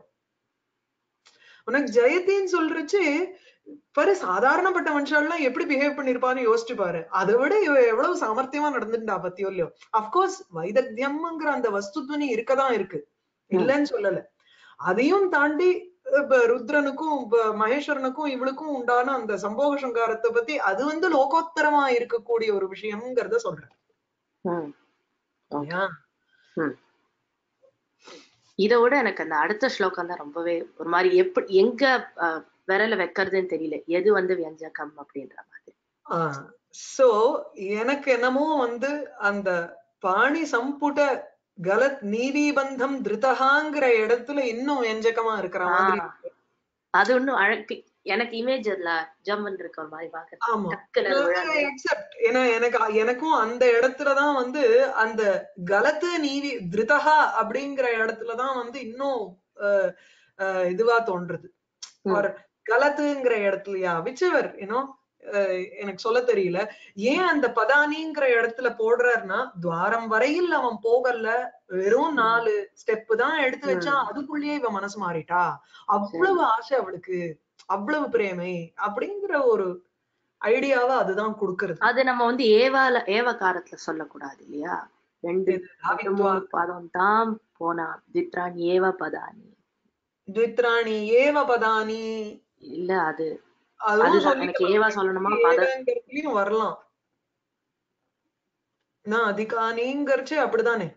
உனக்கு ஜெயத்தின்னு சொல்றச்சு பாரு சாதாரணப்பட்ட மனுஷாலாம் எப்படி பிஹேவ் பண்ணிருப்பான்னு யோசிச்சு பாரு அதை விட இவ எவ்வளவு சாமர்த்தியமா நடந்துட்டா பத்தியோ இல்லையோ அப்கோர்ஸ் வைதக்தியம்ங்கிற அந்த வஸ்துத்வனி இருக்கதான் இருக்கு ம் இல்லைன்னு சொல்லல அதையும் தாண்டி இப்ப ருத்ரனுக்கும் இப்ப மகேஸ்வரனுக்கும் இவளுக்கும் உண்டான அந்த சம்போக சங்காரத்தை பத்தி அது வந்து லோகோத்தரமா இருக்கக்கூடிய ஒரு விஷயம்ங்கிறத சொல்றேன் ம் ஓகே இல்லையா ம் இதை விட எனக்கு அந்த அடுத்த ஸ்லோகம் தான் ரொம்பவே ஒரு மாதிரி எப்படி எங்க அஹ், விரல வைக்கிறதுன்னு தெரியல எது வந்து வியஞ்சகம் அப்படின்ற மாதிரி ஆஹ் சோ எனக்கு என்னமோ வந்து அந்த பாணி சம்புட கலத் நீதிபந்தம் திருதகாங்கிற இடத்துல இன்னும் வெஞ்சகமா இருக்கிற மாதிரி ஆஹ் அது ஒண்ணும் அழகு எனக்கு இமேஜ் அதுல ஜம்மன் இருக்க ஒரு மாதிரி பாக்குறது ஆமா டக்குன்னு அது விழாது எக்ஸப்ட் ஏன்னா எனக்கு எனக்கும் அந்த இடத்துலதான் வந்து அந்த கலத்து நீவி திருதகா அப்படிங்கிற இடத்துலதான் வந்து இன்னும் அஹ், அஹ், இதுவா தோன்றுது ம் ஒரு கலத்துங்கிற இடத்துலயா விச்சவர் ஏன்னோ எனக்கு சொல்ல தெரியல ஏன் அந்த பதானிங்கிற இடத்துல போடுறாருன்னா துவாரம் வரையில் அவன் போகல வெறும் ம் நாலு ஸ்டெப் தான் எடுத்து வச்சா ம் அதுக்குள்ளேயே இவ மனசு மாறிட்டா சரி அவ்வளவு ஆசை அவளுக்கு அவ்வளவு பிரேமை அப்படிங்கிற ஒரு ஐடியாவை அதுதான் கொடுக்கறது அது நம்ம வந்து ஏவால ஏவகாரத்துல சொல்லக்கூடாது இல்லையா ரெண்டு இது ரெண்டு தாவித்வா மூணு பதம் தான் போனா தித்ரான் ஏவ பதானி த்வித்ராணி ஏவ பதானி இல்ல அது அதுவும் அதுதான் எனக்கு சொல்லிக்கலாம் ஏவா சொல்லணுமா பத ஏவங்கிறதுலயும் வரலாம் நான் அதிகானிங்கிறச்சு அப்படிதானே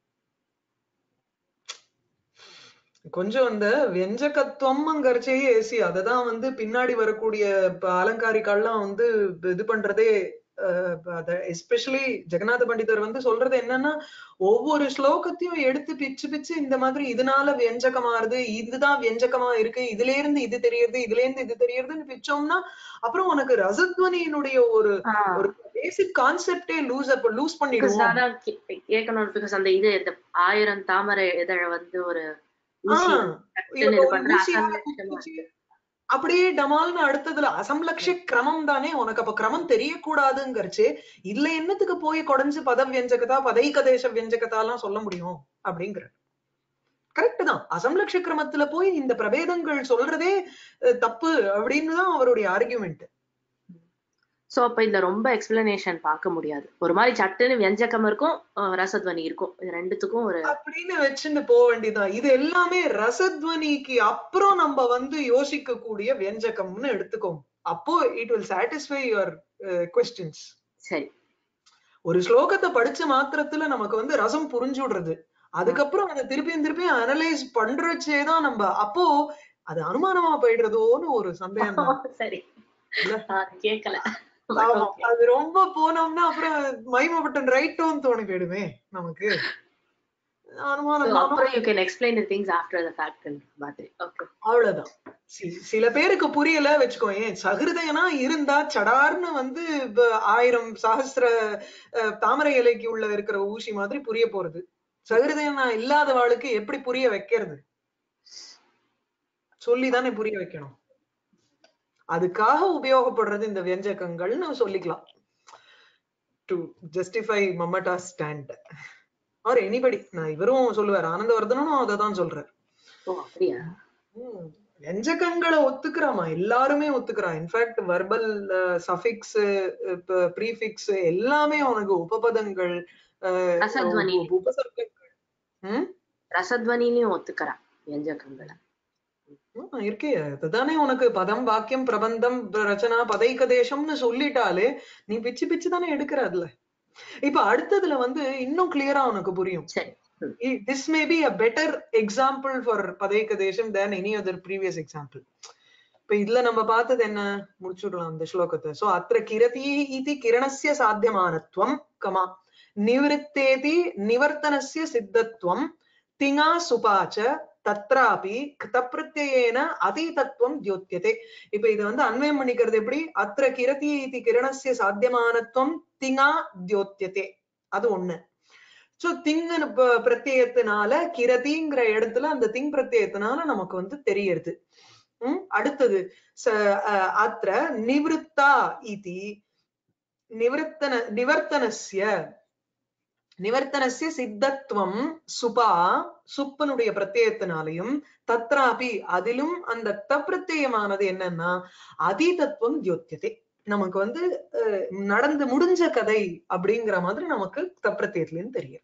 கொஞ்சம் அந்த வெஞ்சகத்துவம்ங்கிறச்சே ஏசி அததான் வந்து பின்னாடி வரக்கூடிய இப்ப அலங்காரிக்கால்லாம் வந்து இது பண்றதே எஸ்பெஷலி ஜெகநாத பண்டிதர் வந்து சொல்றது என்னன்னா ஒவ்வொரு ஸ்லோகத்தையும் எடுத்து பிச்சு பிச்சு இந்த மாதிரி இதனால வியஞ்சகமாறுது இதுதான் வியஞ்சகமா இருக்கு இதுல இருந்து இது தெரியறது இதுல இருந்து இது தெரியறதுன்னு பிச்சோம்னா அப்புறம் உனக்கு ரசத்வனியினுடைய ஒரு ஆஹ் ஒரு பேசிக் கான்செப்டே லூஸ் அப்ப லூஸ் பிகாஸ் பண்ணிடுவோம் அதான் கே- கேட்கணும் பிகாஸ் அந்த இது இந்த ஆயிரம் தாமரை இதழ வந்து ஒரு ஊசி ஆஹ் டக்குன்னு இது ஒரு பண்ற ஊசியால அசம்லட்சமா குத்திச்சு இருக்கு அப்படியே டமால்னு அடுத்ததுல அசம்லக்ஷ கிரமம் தானே உனக்கு அப்ப கிரமம் தெரியக்கூடாதுங்கிறச்சு இல்ல என்னத்துக்கு போய் குடஞ்சு பத வியஞ்சகதா பதைக தேச வியஞ்சகதா எல்லாம் சொல்ல முடியும் அப்படிங்கிற கரெக்ட் தான் அசம்லக்ஷ கிரமத்துல போய் இந்த பிரபேதங்கள் சொல்றதே அஹ், தப்பு அப்படின்னு தான் அவருடைய ஆர்குமெண்ட் சோ அப்ப இதுல ரொம்ப எக்ஸ்பிளனேஷன் பார்க்க முடியாது ஒரு மாதிரி சட்டுன்னு வியஞ்சகம் இருக்கும் அஹ் ரசத்வனி இருக்கும் இது ரெண்டுத்துக்கும் ஒரு அப்படின்னு வச்சுட்டு போக வேண்டியதுதான் இது எல்லாமே ரசத்வனிக்கு அப்புறம் நம்ம வந்து யோசிக்க கூடிய வியஞ்சகம்னு எடுத்துக்கோங்க அப்போ it will satisfy your questions சரி ஒரு ஸ்லோகத்தை படிச்ச மாத்திரத்துல நமக்கு வந்து ரசம் புரிஞ்சு விடுறது அதுக்கப்புறம் அதை திருப்பியும் திருப்பியும் அனலைஸ் பண்றச்சேதான் நம்ம அப்போ அது அனுமானமா போயிடுறதோன்னு ஒரு சந்தேகம் தான் சரி இல்ல? அது கேட்கல But ஆமா okay. அது ரொம்ப போனோம்னா அப்புறம் மைமப்பட்டன் ரைட்டோன்னு தோணி போயிடுமே நமக்கு So, அனுமானம் தானோ அப்புறம் you can explain the things after the fact மாதிரி ஓகே அவ்வளவுதான் சி- சில பேருக்கு புரியல வச்சுக்கோயேன் சகிருதயனா இருந்தா சடார்னு வந்து இப்ப ஆயிரம் சஹஸ்ர அஹ், தாமரை இலைக்கு உள்ள இருக்கிற ஊசி மாதிரி புரிய போறது சகிருதயனா இல்லாதவாளுக்கு எப்படி புரிய வைக்கிறது சொல்லிதானே புரிய வைக்கணும் அதுக்காக உபயோகப்படுறது இந்த வியஞ்சகங்கள்னு சொல்லிக்கலாம் to justify Mammata stand or anybody நான் இவரும் சொல்லுவார் ஆனந்தவர்தனும் அதை தான் சொல்றார் ஓ அப்படியா ம். வெஞ்சகங்களை ஒத்துக்கிறாமா எல்லாருமே ஒத்துக்கிறா இன்ஃபேக்ட் வர்பல் சஃபிக்ஸ் ப்ரீஃபிக்ஸ் எல்லாமே உனக்கு உபபதங்கள் அஹ், ரசத்வனி. உப- உபசர்க்கங்கள் ம்? ரசத்வனிலையும் ஒத்துக்கிறான் வியஞ்சகங்களை ஆ, இருக்கே அதுதானே உனக்கு பதம் வாக்கியம் பிரபந்தம் ரச்சனா பதைக்க தேசம்னு சொல்லிட்டாலே நீ பிச்சு பிச்சு தானே எடுக்கிற அதுல இப்ப அடுத்ததுல வந்து இன்னும் கிளியரா உனக்கு புரியும் சரி this may be a better example for பதைக்க தேசம் than any other previous example இப்ப இதுல நம்ம பார்த்தது என்ன முடிச்சுடலாம் இந்த ஸ்லோகத்தை சோ அத்திர கிரதி இது கிரணஸ்ய சாத்தியமானத்வம் கமா நிவத்தேதி நிவர்த்தனஸ்ய சித்தத்வம் திங்கா சுபாச்ச தத்ராபி கிருத்தப்பிரத்யேன அதீதத்துவம் தியோத்தியதே இப்ப இத வந்து அன்வயம் பண்ணிக்கிறது எப்படி அத்திர கிரதி இது கிரணஸ்ய சாத்தியமானத்வம் திங்கா தியோத்தியதே அது ஒண்ணு சோ திங்கு பிரத்யத்தினால கிரதிங்கிற இடத்துல அந்த திங் பிரத்யத்தினால நமக்கு வந்து தெரியறது உம் அடுத்தது ச- அஹ் அத்திர நிவிருத்தா இதி நிவர்த்தன நிவர்த்தனஸ்ய நிவர்த்தனஸ்ய சித்தத்துவம் சுபா சுப்பனுடைய பிரத்யத்தினாலையும் தத்ராபி அதிலும் அந்த தப்பிரத்யமானது என்னன்னா அதீதத்துவம் தியோத்தியதே நமக்கு வந்து அஹ், நடந்து முடிஞ்ச கதை அப்படிங்கிற மாதிரி நமக்கு தப்பிரத்தியத்துலன்னு தெரியுது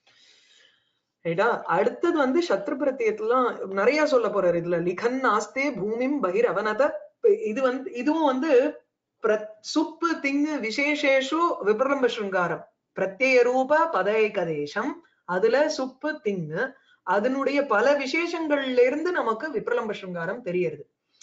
ரைட்டா அடுத்தது வந்து சத்ரு பிரத்தியத்துலாம் நிறைய சொல்ல போறாரு இதுல லிகன் ஆஸ்தே பூமிம் பகிர் அவனத இது வந்து இதுவும் வந்து பிர- சுப்பு திங்கு விசேஷேஷு விப்ரலம்ப சிருங்காரம் பிரத்யேக ரூப பதைகதேசம் அதுல சுப்பு திங்கு அதனுடைய பல விசேஷங்கள்ல இருந்து நமக்கு விப்ரலம்ப சிருங்காரம் தெரியறது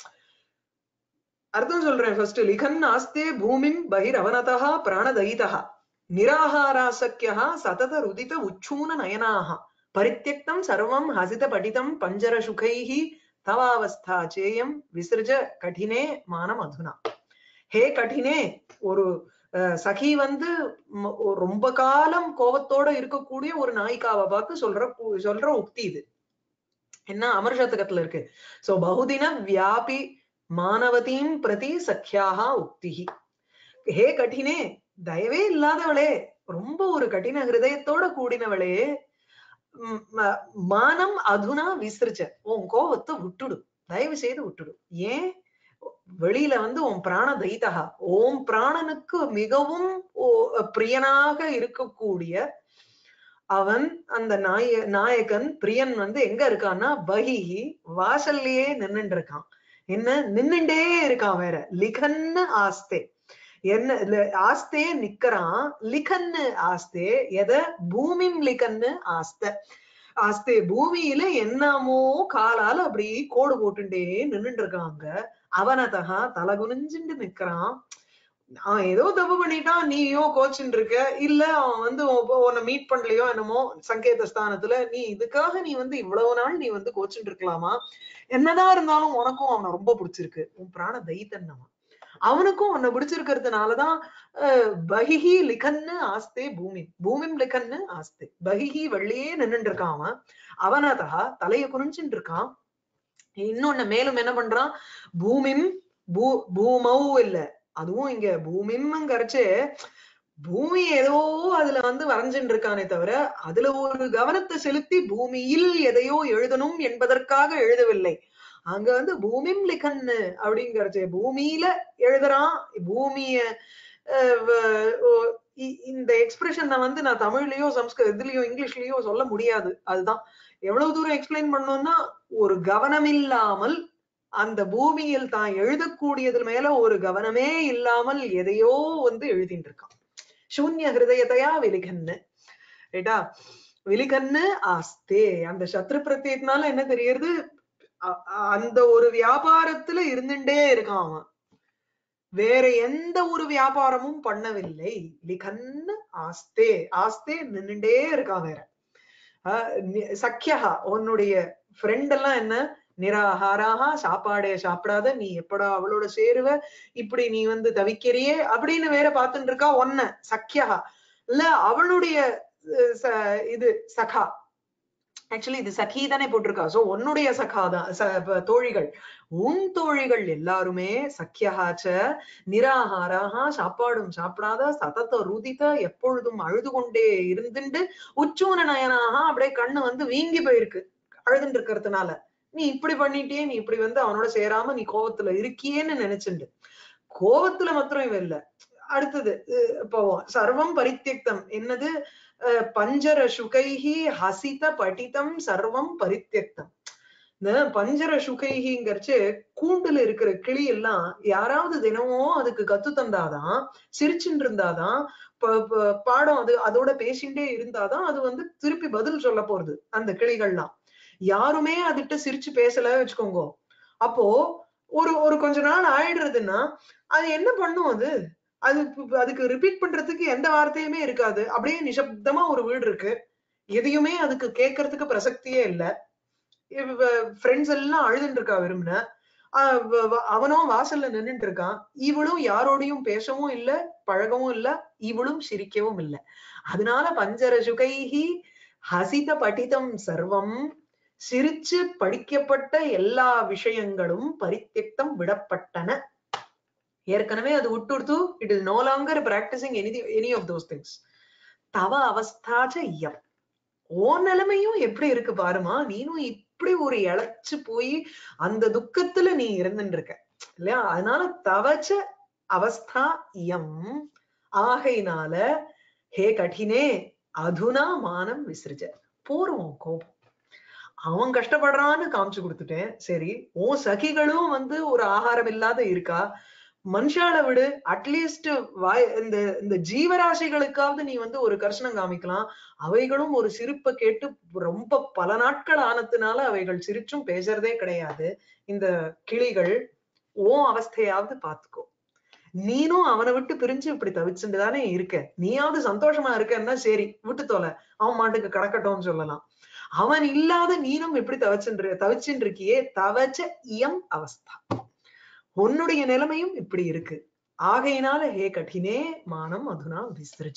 அர்த்தம் சொல்றேன் ஃபர்ஸ்ட் லிகன் ஆஸ்தே பூமிம் பகிர் அவனதா பிராணதயிதா நிராகாராசக்கியா சதத ருதித உச்சூன நயனாக பரித்தியக்தம் சர்வம் ஹசித படிதம் பஞ்சர சுகைஹி தவாவஸ்தா சேயம் விசிருஜ கடினே மானம் அதுனா ஹே கடினே ஒரு அஹ், சகி வந்து ம- ஒரு ரொம்ப காலம் கோபத்தோட இருக்கக்கூடிய ஒரு நாயிகாவை பார்த்து சொல்ற கு- சொல்ற உக்தி இது என்ன அமர் சதகத்துல இருக்கு சோ பகுதின வியாபி மானவதீம் பிரதி சக்கியாக உக்திஹி ஹே கடினே தயவே இல்லாதவளே ரொம்ப ஒரு கடின ஹிருதயத்தோட கூடினவளே ம், ம- மானம் அதுனா விசிறிச்ச உன் கோவத்தை விட்டுடு தயவு செய்து விட்டுடு ஏன் வெளியில வந்து உன் பிராண தைத்தகா ஓம் பிராணனுக்கு மிகவும் ஓ- பிரியனாக இருக்கக்கூடிய அவன் அந்த நாய நாயகன் பிரியன் வந்து எங்க இருக்கான்னா பகிஹி வாசல்லையே நின்னுட்டு இருக்கான் என்ன நின்னுட்டே இருக்கான் வேற லிகன்னு ஆஸ்தே என்ன ல- ஆஸ்தே நிக்கறான் லிகன்னு ஆஸ்தே எத பூமிம் லிகன்னு ஆஸ்த ஆஸ்தே பூமியில என்னமோ காலால அப்படி கோடு போட்டுட்டே நின்னுட்டு இருக்காங்க அவனதகா தலை குனிஞ்சுட்டு நிக்கிறான் அவன் ஏதோ தப்பு பண்ணிட்டான் நீயோ கோச்சின்னு இருக்க இல்ல அவன் வந்து உன் உன்னை மீட் பண்ணலையோ என்னமோ சங்கேத ஸ்தானத்துல நீ இதுக்காக நீ வந்து இவ்வளவு நாள் நீ வந்து கோச்சின்னு இருக்கலாமா என்னதான் இருந்தாலும் உனக்கும் அவனை ரொம்ப பிடிச்சிருக்கு உன் பிராண தைத்தன் அவன் அவனுக்கும் உன்னை பிடிச்சிருக்கிறதுனாலதான் அஹ், பகிஹி லிகன்னு ஆஸ்தே பூமி பூமிம் லிகன்னு ஆஸ்தே பகிஹி வெள்ளியே நின்னுட்டு இருக்கான் அவன் அவனதா தலைய குனிஞ்சுட்டு இருக்கான் இன்னொன்னு மேலும் என்ன பண்றான் பூமிம் பூ பூமௌ இல்ல அதுவும் இங்க பூமிம்ங்கிறச்சு பூமி ஏதோ அதுல வந்து வரைஞ்சுட்டு இருக்கானே தவிர அதுல ஒரு கவனத்தை செலுத்தி பூமியில் எதையோ எழுதணும் என்பதற்காக எழுதவில்லை அங்க வந்து பூமிம் லிகன்னு அப்படிங்கறச்சு பூமியில எழுதுறான் பூமிய அஹ், வ- ஓ- இ- இந்த எக்ஸ்பிரஷனை வந்து நான் தமிழ்லயோ சம்ஸ்கிருத இதுலயோ இங்கிலீஷ்லயோ சொல்ல முடியாது அதுதான் எவ்வளவு தூரம் எக்ஸ்பிளைன் பண்ணோம்னா ஒரு கவனம் இல்லாமல் அந்த பூமியில் தான் எழுதக்கூடியது மேல ஒரு கவனமே இல்லாமல் எதையோ வந்து எழுதிட்டு இருக்கான் சூன்ய ஹிருதயத்தையா விலிகன்னு ரைட்டா விலிகன்னு ஆஸ்தே அந்த சத்ரு பிரத்யத்தினால என்ன தெரியறது அ- அ- அந்த ஒரு வியாபாரத்துல இருந்துட்டே இருக்கான் அவன் வேற எந்த ஒரு வியாபாரமும் பண்ணவில்லை லிகன்னு ஆஸ்தே ஆஸ்தே நின்னுட்டே இருக்கான் வேற அஹ் நி- சக்கியா உன்னுடைய ஃப்ரெண்ட் எல்லாம் என்ன நிராகாராக சாப்பாடே சாப்பிடாத நீ எப்படா அவளோட சேருவ இப்படி நீ வந்து தவிக்கிறியே அப்படின்னு வேற பார்த்துட்டு இருக்கா ஒன்ன சக்கியா இல்ல அவளுடைய அஹ், ச- இது சகா ஆக்சுவலி இது சகி தானே போட்டிருக்கா சோ உன்னுடைய சகா தான் ச- ப- தோழிகள் உன் தோழிகள் எல்லாருமே சக்கியகாச்ச நிராகாராக சாப்பாடும் சாப்பிடாத சதத்த ருதித எப்பொழுதும் அழுது கொண்டே இருந்துண்டு உச்சூன நயனாக அப்படியே கண்ணு வந்து வீங்கி போயிருக்கு அழுதுட்டு இருக்கிறதுனால நீ இப்படி பண்ணிட்டியே நீ இப்படி வந்து அவனோட சேராம நீ கோவத்துல இருக்கியேன்னு நினைச்சுண்டு கோவத்துல மாத்திரம் இவ இல்ல அடுத்தது அஹ் போவோம் சர்வம் பரித்தியக்தம் என்னது அஹ் பஞ்சர சுகைஹி ஹசித படிதம் சர்வம் பரித்தியக்தம் இந்த பஞ்சர சுகைஹிங்கிறச்சு கூண்டுல இருக்கிற கிளி எல்லாம் யாராவது தினமும் அதுக்கு கத்து தந்தாதான் சிரிச்சுட்டு இருந்தாதான் ப- ப- பாடம் அது அதோட பேசிண்டே இருந்தாதான் அது வந்து திருப்பி பதில் சொல்ல போறது அந்த கிளிகள்லாம் யாருமே அதுகிட்ட சிரிச்சு பேசல வச்சுக்கோங்க அப்போ ஒரு ஒரு கொஞ்ச நாள் ஆயிடுறதுன்னா அது என்ன பண்ணும் அது அது இப்ப- அதுக்கு ரிப்பீட் பண்றதுக்கு எந்த வார்த்தையுமே இருக்காது அப்படியே நிசப்தமா ஒரு வீடு இருக்கு எதையுமே அதுக்கு கேட்கறதுக்கு பிரசக்தியே இல்ல ஃப்ரெண்ட்ஸ் எல்லாம் அழுதுன்னு இருக்கா வெறும்ன ஆஹ் வ- வ- அவனும் வாசல்ல நின்னுட்டு இருக்கான் இவளும் யாரோடையும் பேசவும் இல்ல பழகவும் இல்ல இவளும் சிரிக்கவும் இல்ல அதனால பஞ்சர சுகைஹி ஹசித படிதம் சர்வம் சிரிச்சு படிக்கப்பட்ட எல்லா விஷயங்களும் பரித்தியக்தம் விடப்பட்டன ஏற்கனவே அது விட்டுடுத்து it is no longer practising any any of those things தவ அவஸ்தாச்ச இயம் ஓ நிலைமையும் எப்படி இருக்கு பாருமா நீனும் இப்படி ஒரு இழைச்சு போய் அந்த துக்கத்துல நீ இருந்துட்டு இருக்க இல்லையா அதனால தவச்ச அவஸ்தா இயம் ஆகையினால ஹே கഠினே அதுனா மானம் விசிறிஜ போருவோம் கோபம் அவன் கஷ்டப்படுறான்னு காமிச்சு கொடுத்துட்டேன் சரி உன் சகிகளும் வந்து ஒரு ஆகாரம் இல்லாத இருக்கா மனுஷால விடு அட்லீஸ்ட் வாய் இந்த இந்த ஜீவராசிகளுக்காவது நீ வந்து ஒரு கர்ஷனம் காமிக்கலாம் அவைகளும் ஒரு சிரிப்பை கேட்டு ரொம்ப பல நாட்கள் ஆனதுனால அவைகள் சிரிச்சும் பேசுறதே கிடையாது இந்த கிளிகள் ஓ அவஸ்தையாவது பாத்துக்கோ நீனும் அவனை விட்டு பிரிஞ்சு இப்படி தவிச்சுட்டு தானே இருக்க நீயாவது சந்தோஷமா இருக்கன்னா சரி விட்டு தொலை அவன் மாட்டுக்கு கடக்கட்டும்னு சொல்லலாம் அவன் இல்லாத நீனும் எப்படி தவச்சுட்டு தவிச்சுட்டு இருக்கியே தவச்ச இயம் அவஸ்தா உன்னுடைய நிலைமையும் இப்படி இருக்கு ஆகையினால ஹே கഠினே மானம் அதுனா விசிறிச்ச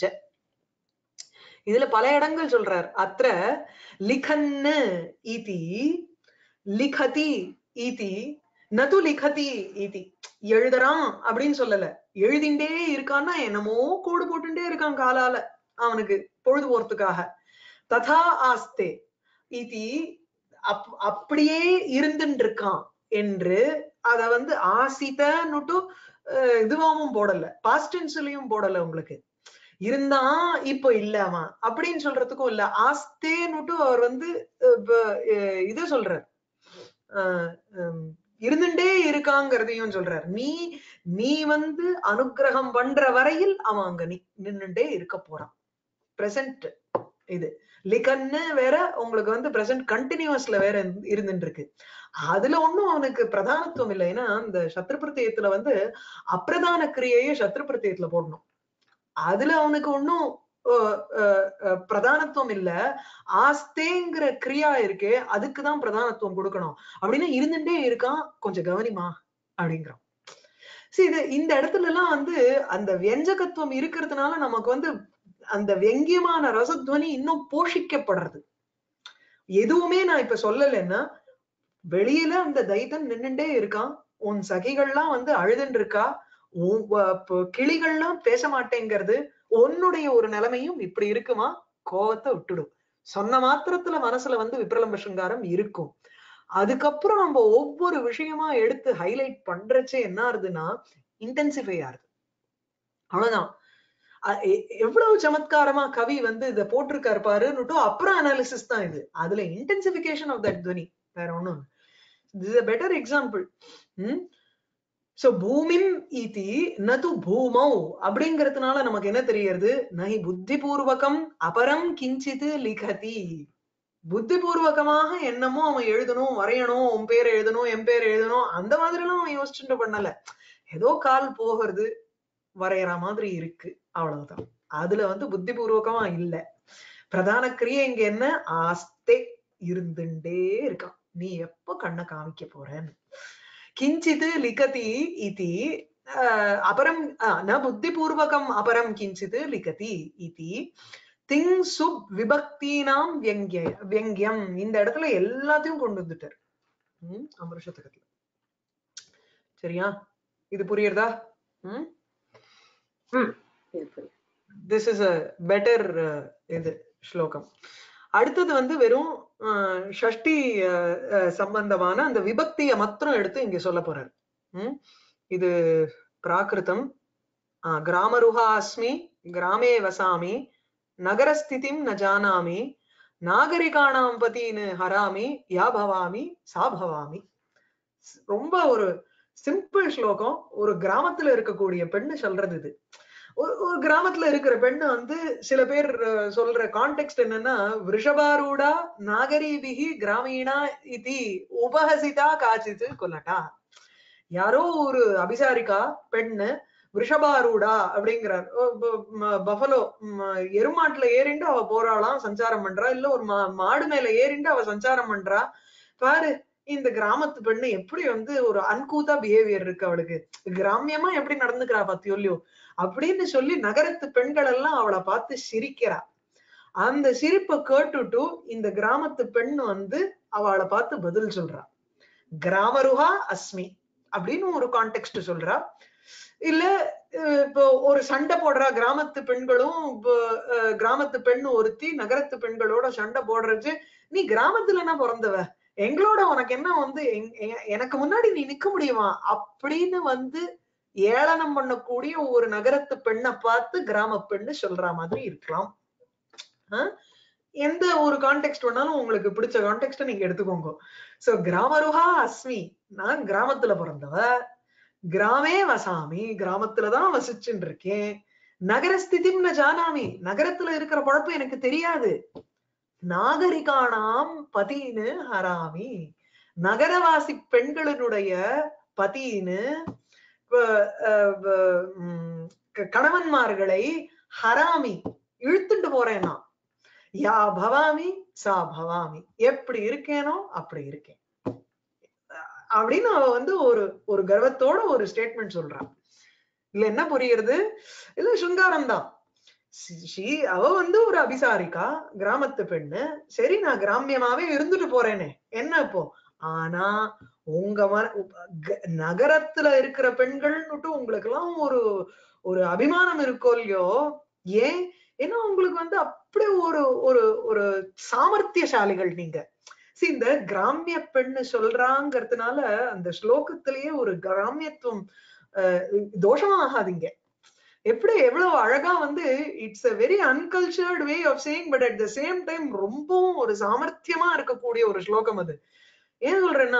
இதுல பல இடங்கள் சொல்றார் அத்த லிகன்னு இதி லிகதி இதி நது லிகதி இதி எழுதுறான் அப்படின்னு சொல்லல எழுதிண்டே இருக்கான்னா என்னமோ கோடு போட்டுட்டே இருக்கான் காலால அவனுக்கு பொழுது போறதுக்காக ததா ஆஸ்தே இதி அப் அப்படியே இருந்துட்டு இருக்கான் என்று அத வந்து ஆசிதன்னுட்டு அஹ், இதுவாவும் போடல பாஸ்டன்ஸ்லயும் போடல உங்களுக்கு இருந்தான் இப்போ இல்லாமா அப்படின்னு சொல்றதுக்கும் இல்ல ஆஸ்தேன்னுட்டு அவர் வந்து அஹ், ப- அஹ், இது சொல்றார் அஹ், ஹம், இருந்துட்டே இருக்காங்கிறதையும் சொல்றார் நீ நீ வந்து அனுக்கிரகம் பண்ற வரையில் அவன் அங்க நி நின்னுட்டே இருக்க போறான் பிரசன்ட் இது லிகன்னு வேற உங்களுக்கு வந்து பிரசன்ட் கண்டினியூஸ்ல வேற இருந்து- இருந்துட்டு இருக்கு அதுல ஒண்ணும் அவனுக்கு பிரதானத்துவம் இல்லை ஏன்னா இந்த சத்ரு பிரத்யத்துல வந்து அப்பிரதான கிரியையை சத்ரு பிரத்யத்துல போடணும் அதுல அவனுக்கு ஒன்னும் பிரதானத்துவம் இல்ல ஆஸ்தேங்கிற கிரியா இருக்கே அதுக்குதான் பிரதானத்துவம் கொடுக்கணும் அப்படின்னு இருந்துட்டே இருக்கான் கொஞ்சம் கவனிமா அப்படிங்கிறான் சரி இது இந்த இடத்துல எல்லாம் வந்து அந்த வியஞ்சகத்துவம் இருக்கிறதுனால நமக்கு வந்து அந்த வெங்கியமான ரசத்வனி இன்னும் போஷிக்கப்படுறது எதுவுமே நான் இப்ப சொல்லலைன்னா வெளியில அந்த தைத்தன் நின்னுட்டே இருக்கான் உன் சகிகள்லாம் வந்து அழுதுன்னு இருக்கா உன் வ- ப- கிளிகள்லாம் பேச மாட்டேங்கிறது உன்னுடைய ஒரு நிலைமையும் இப்படி இருக்குமா கோவத்தை விட்டுடும் சொன்ன மாத்திரத்துல மனசுல வந்து விப்ரலம்ப சிங்காரம் இருக்கும் அதுக்கப்புறம் நம்ம ஒவ்வொரு விஷயமா எடுத்து ஹைலைட் பண்றச்சே என்ன ஆகுதுன்னா இன்டென்சிஃபை ஆகுது அவ்வளவுதான் அ- எ- எவ்வளவு சமத்காரமா கவி வந்து இத போட்டிருக்காரு பாருன்னுட்டு அப்புறம் அனாலிசிஸ் தான் இது அதுல இன்டென்சிபிகேஷன் ஆஃப் தட் துவனி வேற ஒண்ணும் this a better example so பூமிம் இதி நது பூமௌ அப்படிங்கறதுனால நமக்கு என்ன தெரியறது நஹி புத்தி பூர்வகம் அபரம் கிஞ்சித் லிகதி புத்தி பூர்வகமாக என்னமோ அவன் எழுதணும் வரையணும் உன் பேர் எழுதணும் என் பேர் எழுதணும் அந்த மாதிரி எல்லாம் அவன் யோசிச்சுட்டு பண்ணல ஏதோ கால் போகிறது வரையற மாதிரி இருக்கு அவ்வளவுதான் அதுல வந்து புத்தி பூர்வகமா இல்ல பிரதான கிரியை இங்க என்ன ஆஸ்தே இருந்துட்டே இருக்கான் நீ எப்ப கண்ணை காமிக்க போறன்னு கிஞ்சித் லிகதி இதி அஹ், அபரம் அஹ், ந புத்திபூர்வகம் அபரம் கிஞ்சித் லிகதி இதி திங் சுப் விபக்தீனாம் வியங்கிய வியங்கியம் இந்த இடத்துல எல்லாத்தையும் கொண்டு வந்துட்டார் ம் அமருஷத்துக்கத்துல சரியா இது புரியுறதா ம் ம் இது புரியுது திஸ் இஸ் அ பெட்டர் இது ஸ்லோகம் அடுத்தது வந்து வெறும் ஆஹ், ஷஷ்டி ஆஹ், ஆஹ், சம்பந்தமான அந்த விபக்திய மாத்திரம் எடுத்து இங்க சொல்ல போறாரு ம்? இது பிராகிருதம் ஆஹ், கிராமருஹா அஸ்மி கிராமே வசாமி நகரஸ்திதிம் ந ஜானாமி நாகரிகாணாம் பதீனு ஹராமி யா பவாமி சா பவாமி ரொம்ப ஒரு சிம்பிள் ஸ்லோகம் ஒரு கிராமத்துல இருக்கக்கூடிய பெண்ணு சொல்றது இது ஒரு ஒரு கிராமத்துல இருக்கிற பெண்ணு வந்து சில பேர் அஹ், சொல்ற கான்டெக்ட் என்னன்னா விஷபாரூடா நாகரீபிகி கிராமீணா இது உபஹசிதா காச்சித்து கொல்லட்டா யாரோ ஒரு அபிசாரிக்கா பெண்ணு விஷபாரூடா அப்படிங்கிறார் பஃபலோ எருமாட்டுல ஏறிண்டு அவ போறாளாம் சஞ்சாரம் பண்றா இல்ல ஒரு மா- மாடு மேல ஏறிண்டு அவ சஞ்சாரம் பண்றா பாரு இந்த கிராமத்து பெண்ணு எப்படி வந்து ஒரு அன்கூத்தா பிஹேவியர் இருக்கு அவளுக்கு கிராமியமா எப்படி நடந்துக்கிறா பத்தியோல்லையோ அப்படின்னு சொல்லி நகரத்து பெண்கள் எல்லாம் அவளை பார்த்து சிரிக்கிறா அந்த சிரிப்பை கேட்டுட்டு இந்த கிராமத்து பெண் வந்து அவளை பார்த்து பதில் சொல்றா கிராமருஹா அஸ்மி அப்படின்னு ஒரு கான்டெக்ட் சொல்றா இல்ல அஹ் இப்போ ஒரு சண்டை போடுறா கிராமத்து பெண்களும் இப்போ, அஹ், கிராமத்து பெண் ஒருத்தி நகரத்து பெண்களோட சண்டை போடுறது நீ கிராமத்துல என்ன பிறந்தவ எங்களோட உனக்கு என்ன வந்து எங்- எ- எனக்கு முன்னாடி நீ நிக்க முடியுமா அப்படின்னு வந்து ஏளனம் பண்ணக்கூடிய ஒரு நகரத்து பெண்ணை பார்த்து கிராம பெண்ணு சொல்ற மாதிரி இருக்கலாம் ஆஹ்? எந்த ஒரு கான்டெக்ட் வேணாலும் உங்களுக்கு பிடிச்ச கான்டெக்ட நீங்க எடுத்துக்கோங்க சோ கிராமருஹா அஸ்மி நான் கிராமத்துல பிறந்தவ கிராமே வசாமி கிராமத்துலதான் வசிச்சுட்டு இருக்கேன் நகரஸ்திதிம் ந ஜானாமி நகரத்துல இருக்கிற பழப்பு எனக்கு தெரியாது நாகரிகானாம் பதின்னு ஹராமி நகரவாசி பெண்களினுடைய பதின்னு வ- அஹ் வ- உம் க- கணவன்மார்களை ஹராமி இழுத்துட்டு போறேன் நான் யா பவாமி சா பவாமி எப்படி இருக்கேனோ அப்படி இருக்கேன் அப்படின்னு அவ வந்து ஒரு ஒரு கர்வத்தோட ஒரு ஸ்டேட்மெண்ட் சொல்றான் இல்ல என்ன புரியுறது இல்ல சுங்காரம் தான் அவ வந்து ஒரு அபிசாரிக்கா கிராமத்து பெண்ணு சரி நான் கிராமியமாவே இருந்துட்டு போறேனே என்ன இப்போ ஆனா உங்க மன க- நகரத்துல இருக்கிற பெண்கள்னுட்டு உங்களுக்கு எல்லாம் ஒரு ஒரு அபிமானம் இருக்கோ இல்லையோ ஏன் ஏன்னா உங்களுக்கு வந்து அப்படி ஒரு ஒரு ஒரு சாமர்த்தியசாலிகள் நீங்க See, இந்த கிராமிய பெண்ணு சொல்றாங்கிறதுனால அந்த ஸ்லோகத்திலேயே ஒரு கிராமியத்துவம் அஹ், தோஷமா ஆகாதீங்க எப்படி எவ்வளவு அழகா வந்து it's a very uncultured way of saying but at the same time ரொம்பவும் ஒரு சாமர்த்தியமா இருக்கக்கூடிய ஒரு ஸ்லோகம் அது ஏன் சொல்றேன்னா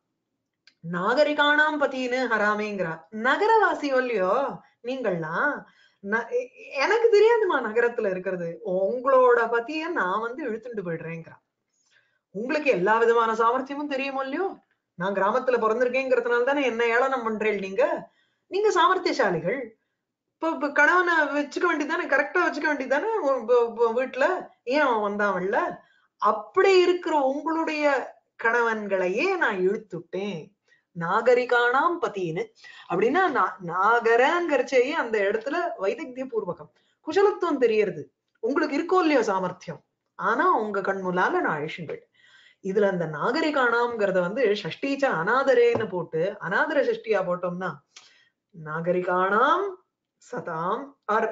நாகரிகானாம் பத்தின்னு ஹராமேங்கிறா நகரவாசி இல்லையோ நீங்கள்லாம் ந- எ- எனக்கு தெரியாதுமா நகரத்துல இருக்கிறது உங்களோட பத்திய நான் வந்து இழுத்துட்டு போயிடுறேங்கிறா உங்களுக்கு எல்லா விதமான சாமர்த்தியமும் தெரியுமோ இல்லையோ நான் கிராமத்துல பிறந்திருக்கேங்கிறதுனால தானே என்ன ஏளனம் பண்றேன் நீங்க நீங்க சாமர்த்தியசாலிகள் இப்ப இப்ப கணவனை வச்சுக்க வேண்டியதானே கரெக்டா வச்சுக்க வேண்டியதானே வீட்டுல ஏன் அவன் வந்தான்ல அப்படி இருக்கிற உங்களுடைய கணவன்களையே நான் இழுத்துட்டேன் நாகரிகானாம் பத்தின்னு அப்படின்னா நா- நாகரங்கிறச்சேயே அந்த இடத்துல வைதக்திய பூர்வகம் குசலத்துவம் தெரியறது உங்களுக்கு இருக்கோ இல்லையோ சாமர்த்தியம் ஆனா உங்க கண்முலால நான் அழிச்சுட்டு போயிட்டேன் இதுல அந்த நாகரிகானாம்ங்கிறத வந்து ஷஷ்டீச்ச அனாதரேன்னு போட்டு அனாதர ஷஷ்டியா போட்டோம்னா நாகரிகானாம் சதாம் ஆர்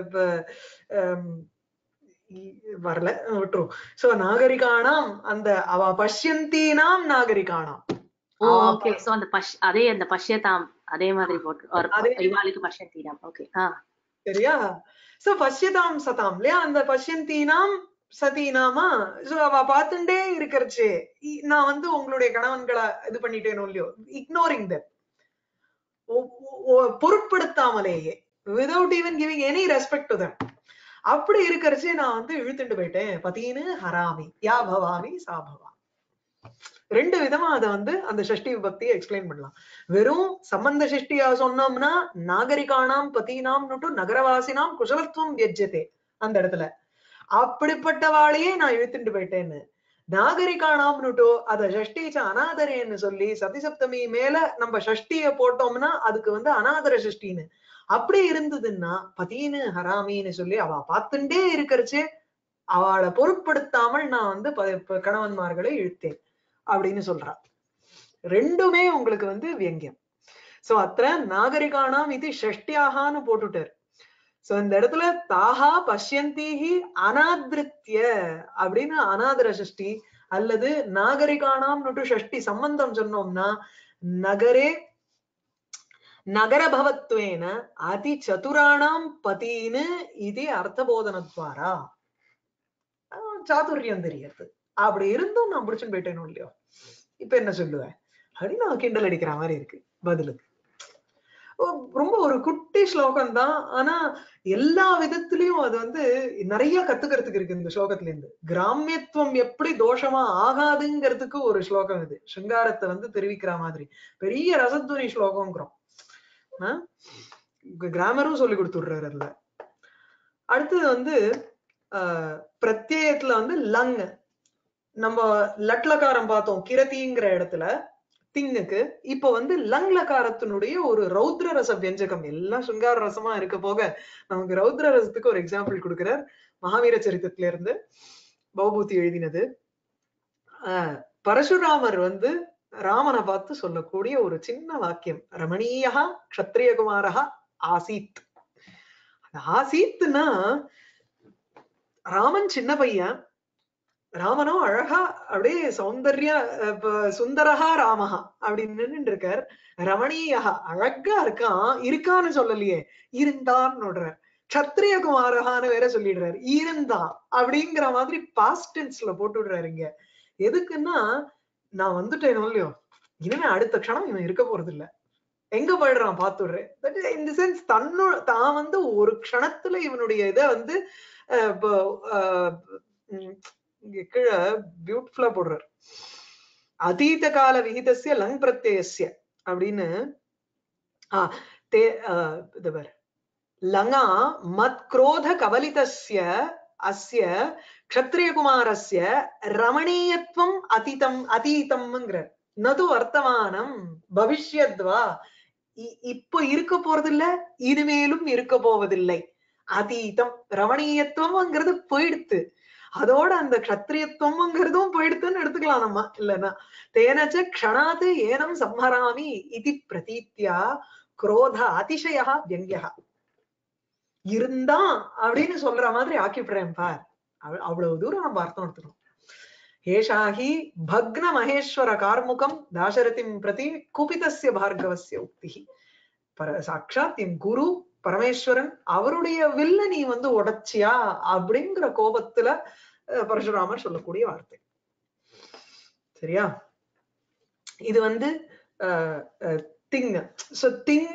வரல விட்டுரும் சோ நாகரிகானாம் அந்த அவ பஷ்யந்தீனாம் நாகரிகானாம் ஓ ஆ, ஓகே சோ அந்த பஷ் அதே அந்த பஷ்யதாம் அதே மாதிரி போட்டு ஒரு அதே- இவாளுக்கு பஷ்யந்தீனாம் ஓகே ஆ சரியா சோ பஷ்யதாம் சதாம் இல்லையா அந்த பஷ்யந்தீனாம் சதீனாமா சோ அவ பார்த்துட்டே இருக்கிறச்சே இ- நான் வந்து உங்களுடைய கணவன்களை இது பண்ணிட்டேனோ இல்லையோ இக்னோரிங் தம் பொருட்படுத்தாமலேயே without even giving any respect to them அப்படி இருக்கிறச்சே நான் வந்து இழுத்துட்டு போயிட்டேன் பதீனு ஹராமி யா பவாமி சா பவாமி ரெண்டு விதமா அத வந்து அந்த ஷஷ்டி விபக்தியை எக்ஸ்பிளைன் பண்ணலாம் வெறும் சம்பந்த சிருஷ்டியா சொன்னோம்னா நாகரிகானாம் பதீனாம்னுட்டு நகரவாசினாம் குசலத்துவம் வியஜ்யதே அந்த இடத்துல அப்படிப்பட்டவாளையே நான் இழுத்துட்டு போயிட்டேன்னு நாகரிகானாம்னுட்டு அத ஷஷ்டிச்ச அனாதரேன்னு சொல்லி சதிசப்தமி மேல நம்ம ஷஷ்டிய போட்டோம்னா அதுக்கு வந்து அனாதர ஷஷ்டின்னு அப்படி இருந்ததுன்னா பதீனு ஹராமின்னு சொல்லி அவ பார்த்துட்டே இருக்கிறச்சே அவளை பொருட்படுத்தாமல் நான் வந்து ப- ப- கணவன்மார்களை இழுத்தேன் அப்படின்னு சொல்றா ரெண்டுமே உங்களுக்கு வந்து வியங்கியம் சோ அத்த நாகரிகானாம் இது ஷஷ்டியாகான்னு போட்டுட்டார் சோ இந்த இடத்துல தாஹா பஷ்யந்தீஹி அனாதிருத்திய அப்படின்னு அனாதர சஷ்டி அல்லது நாகரிகானாம்னுட்டு ஷஷ்டி சம்பந்தம் சொன்னோம்னா நகரே நகரபவத்வேன அதி சதுராணாம் பதீனு இது அர்த்தபோதனத்வாரா ஆஹ் சாதுரியம் தெரியாது அப்படி இருந்தும் நான் புடிச்சுன்னு போயிட்டேனோ இல்லையோ இப்ப என்ன சொல்லுவேன் அப்படின்னு நான் கிண்டல் அடிக்கிற மாதிரி இருக்கு பதிலுக்கு ஓ, ரொம்ப ஒரு குட்டி ஸ்லோகம் தான் ஆனா எல்லா விதத்திலயும் அது வந்து நிறைய கத்துக்கிறதுக்கு இருக்கு இந்த ஸ்லோகத்துல இருந்து கிராமியத்துவம் எப்படி தோஷமா ஆகாதுங்கிறதுக்கு ஒரு ஸ்லோகம் இது சிங்காரத்தை வந்து தெரிவிக்கிற மாதிரி பெரிய ரசத்துவனி ஸ்லோகம்ங்கிறோம் கிராமரும் சொல்லி கொடுத்துடுறாரு அதுல அடுத்தது வந்து ஆஹ் பிரத்யயத்துல வந்து லங் நம்ம லட்லகாரம் பார்த்தோம் கிரதிங்கிற இடத்துல திங்குக்கு இப்ப வந்து லங் லகாரத்தினுடைய ஒரு ரௌத்ர ரச வியஞ்சகம் எல்லாம் சுங்கார ரசமா இருக்க போக நமக்கு ரௌத்ர ரசத்துக்கு ஒரு எக்ஸாம்பிள் கொடுக்கிறார் மகாவீர சரித்திரத்துல இருந்து பௌபூதி எழுதினது ஆஹ் பரசுராமர் வந்து ராமனை பார்த்து சொல்லக்கூடிய ஒரு சின்ன வாக்கியம் ரமணீயா க்ஷத்ரியகுமாரா ஆசீத் அந்த ஆசீத்னா ராமன் சின்ன பையன் ராமனும் அழகா அப்படியே சௌந்தர்ய அஹ், ப- சுந்தரஹா ராமஹா அப்படின்னு நின்னுட்டு இருக்கார் ரமணீயா அழகா இருக்கான் இருக்கான்னு சொல்லலையே இருந்தான்னு சொல்றார் க்ஷத்ரிய குமாரஹான்னு வேற சொல்லிடுறாரு இருந்தான் அப்படிங்கிற மாதிரி பாஸ்ட் டென்ஸ்ல போட்டு விடுறாரு இங்க எதுக்குன்னா நான் வந்துட்டேனோ இல்லையோ இனிமே அடுத்த க்ஷணம் இவன் இருக்க போறது இல்ல எங்க போயிடுறான் பாத்துடுறேன் தட் இந்த சென்ஸ் தன்னோட தான் வந்து ஒரு க்ஷணத்துல இவனுடைய இதை வந்து அஹ், இப்போ, அஹ், உம், இங்க கீழே பியூட்டிஃபுல்லா போடுறார் அதீத கால விகிதஸ்ய லங் பிரத்யயஸ்ய அப்படின்னு ஆ தே ஆஹ், இது பாரு லங்கா மத் குரோத கவலிதஸ்ய அஸ்ய க்ஷத்ரியகுமாரஸ்ய ரமணீயத்துவம் அதீதம் அதீதம்ங்கிறார் நது வர்த்தமானம் பவிஷ்யத்வா இ- இப்போ இருக்க போறதில்ல இனிமேலும் இருக்க போவதில்லை அதீதம் ரமணீயத்துவம்ங்கிறது போயிடுத்து அதோட அந்த க்ஷத்ரியத்துவம்ங்கிறதும் போயிடுத்துன்னு எடுத்துக்கலாம் நம்ம இல்லைன்னா தேனச்ச க்ஷணாத் ஏனம் சம்ஹராமி இது பிரதீத்யா குரோத அதிசயா வியங்கியா இருந்தான் அப்படின்னு சொல்ற மாதிரி ஆக்கிவிடுறேன் பார் அவ- அவ்வளவு தூரம் நம்ம அர்த்தம் எடுத்துக்கணும் ஏஷாஹி பக்ன மகேஸ்வர கார்முகம் தாசரதிம் பிரதி குபிதஸ்ய பார்கவஸ்ய உக்தி பர சாட்சாத் என் குரு பரமேஸ்வரன் அவருடைய வில்ல நீ வந்து உடைச்சியா அப்படிங்கிற கோபத்துல அஹ், பரசுராமர் சொல்லக்கூடிய வார்த்தை சரியா இது வந்து திங் சோ திங்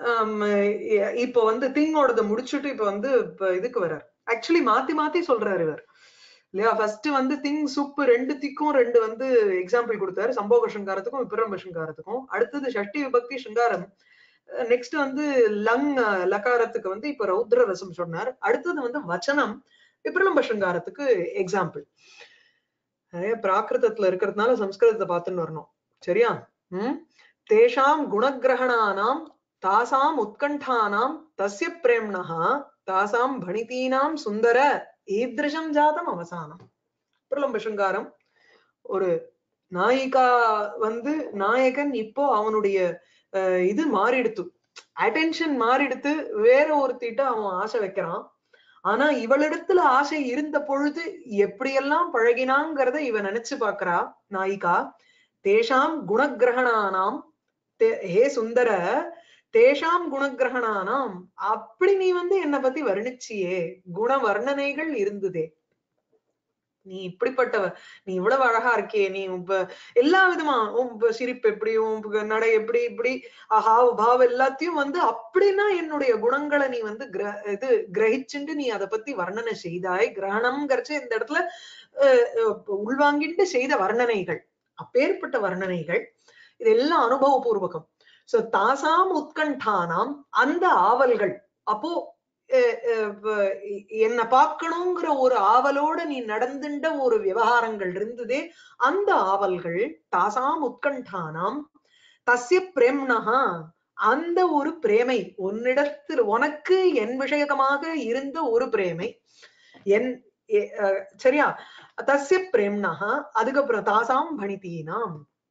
இப்ப வந்து திங்கோடத முடிச்சுட்டு இப்ப வந்து இப்ப இதுக்கு வர்றார் ஆக்சுவலி மாத்தி மாத்தி சொல்றாரு இவர் இல்லையா ஃபர்ஸ்ட் வந்து திங் சூப்பு ரெண்டு திக்கும் ரெண்டு வந்து எக்ஸாம்பிள் கொடுத்தாரு சம்போக சிங்காரத்துக்கும் விப்ரம்ப சிங்காரத்துக்கும் அடுத்தது ஷஷ்டி விபக்தி சிங்காரம் நெக்ஸ்ட் வந்து லங் அஹ், லகாரத்துக்கு வந்து இப்ப ரௌத்ர ரசம் சொன்னார் அடுத்தது வந்து வச்சனம் விப்ரலம்ப சிங்காரத்துக்கு எக்ஸாம்பிள் நிறைய பிராகிருதத்துல இருக்கிறதுனால சம்ஸ்கிருதத்தை பார்த்துன்னு வரணும் சரியா உம் தேஷாம் குணகிரகணானாம் தாசாம் உத்கண்டானாம் தஸ்ய பிரேம்ணா தாசாம் பணிதீனாம் சுந்தர ஈத்ருஷம் ஜாதம் அவசானம் பிரலம்ப சிங்காரம் ஒரு நாயிகா வந்து நாயகன் இப்போ அவனுடைய அஹ், இது மாறிடுத்து அட்டென்ஷன் மாறிடுத்து வேற ஒருத்திட்ட அவன் ஆசை வைக்கிறான் ஆனா இவளிடத்துல ஆசை இருந்த பொழுது எப்படியெல்லாம் பழகினாங்கிறத இவ நினைச்சு பாக்குறா நாயிகா தேஷாம் குணகிரகணானாம் தே- ஹே சுந்தர தேஷாம் குணகிரகணானாம் அப்படி நீ வந்து என்னை பத்தி வர்ணிச்சியே குண வர்ணனைகள் இருந்ததே நீ இப்படிப்பட்டவ நீ இவ்வளவு அழகா இருக்கியே நீ உப்ப எல்லா விதமா உன் உப்ப சிரிப்பு எப்படி உன் உப்ப நடை எப்படி இப்படி ஹாவ பாவ எல்லாத்தையும் வந்து அப்படின்னா என்னுடைய குணங்களை நீ வந்து கிர இது கிரகிச்சுண்டு நீ அதை பத்தி வர்ணனை செய்தாய் கிரகணம்ங்கிறச்சு இந்த இடத்துல அஹ், அஹ், உள்வாங்கிட்டு செய்த வர்ணனைகள் அப்பேற்பட்ட வர்ணனைகள் இதெல்லாம் அனுபவபூர்வகம் சோ தாசாம் உத்கண்டானாம் அந்த ஆவல்கள் அப்போ அஹ், அஹ், வ- என்ன பார்க்கணுங்கிற ஒரு ஆவலோட நீ நடந்துட்ட ஒரு விவகாரங்கள் இருந்ததே அந்த ஆவல்கள் தாசாம் உத்கண்டானாம் தஸ்ய பிரேம்னஹா அந்த ஒரு பிரேமை உன்னிடத்தில் உனக்கு என் விஷயகமாக இருந்த ஒரு பிரேமை என் எ- அஹ், சரியா தஸ்ய பிரேம்னஹா அதுக்கப்புறம் தாசாம் பணித்தீனாம்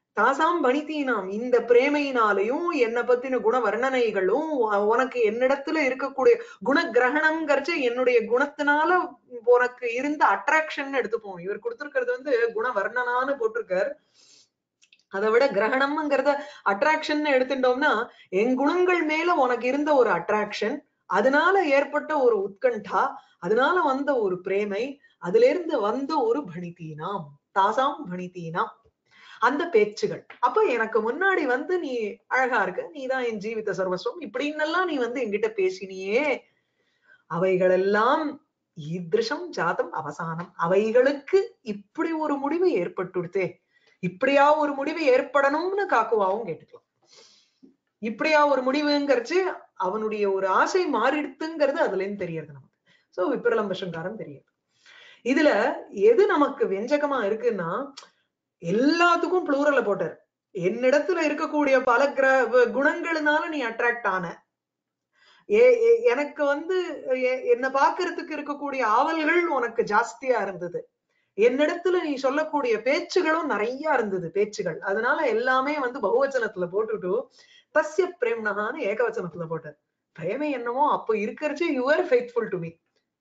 தாசாம் பணித்தீனாம் இந்த பிரேமையினாலையும் என்னை பத்தின குண வர்ணனைகளும் உ- உனக்கு என்னிடத்துல இருக்கக்கூடிய குண கிரகணம்ங்கிறச்ச என்னுடைய குணத்தினால உனக்கு இருந்த அட்ராக்ஷன் எடுத்துப்போம் இவர் கொடுத்திருக்கிறது வந்து குண வர்ணனான்னு போட்டிருக்கார் அதை விட கிரகணம்ங்கிறத அட்ராக்ஷன் எடுத்துட்டோம்னா என் குணங்கள் மேல உனக்கு இருந்த ஒரு அட்ராக்ஷன் அதனால ஏற்பட்ட ஒரு உத்கண்டா அதனால வந்த ஒரு பிரேமை அதுல இருந்து வந்த ஒரு பணித்தீனாம் தாசாம் பணித்தீனாம் அந்த பேச்சுகள் அப்ப எனக்கு முன்னாடி வந்து நீ அழகா இருக்க நீதான் என் ஜீவித சர்வஸ்வம் இப்படின்னெல்லாம் நீ வந்து என்கிட்ட பேசினியே அவைகளெல்லாம் ஈத்ருஷம் ஜாதம் அவசானம் அவைகளுக்கு இப்படி ஒரு முடிவு ஏற்பட்டுடுத்தே இப்படியா ஒரு முடிவு ஏற்படணும்னு காக்குவாவும் கேட்டுக்கலாம் இப்படியா ஒரு முடிவுங்கிறச்சு அவனுடைய ஒரு ஆசை மாறிடுத்துங்கிறது அதுல இருந்து தெரியறது நமக்கு சோ விப்ரலம்ப சங்காரம் தெரியுது இதுல எது நமக்கு வெஞ்சகமா இருக்குன்னா எல்லாத்துக்கும் ப்ளூரல போட்டார் என்னிடத்துல இருக்கக்கூடிய பல கிர குணங்களினால நீ அட்ராக்ட் ஆன ஏ- ஏ- எனக்கு வந்து எ- என்னை பாக்குறதுக்கு இருக்கக்கூடிய ஆவல்கள் உனக்கு ஜாஸ்தியா இருந்தது என்னிடத்துல நீ சொல்லக்கூடிய பேச்சுகளும் நிறைய இருந்தது பேச்சுகள் அதனால எல்லாமே வந்து பகுவச்சனத்துல போட்டுட்டு தஸ்ய பிரேம்னகான்னு ஏகவச்சனத்துல போட்டார் பிரேமை என்னமோ அப்போ இருக்கிறச்சு யுவர் ஃபெய்த்ஃபுல் டு மீ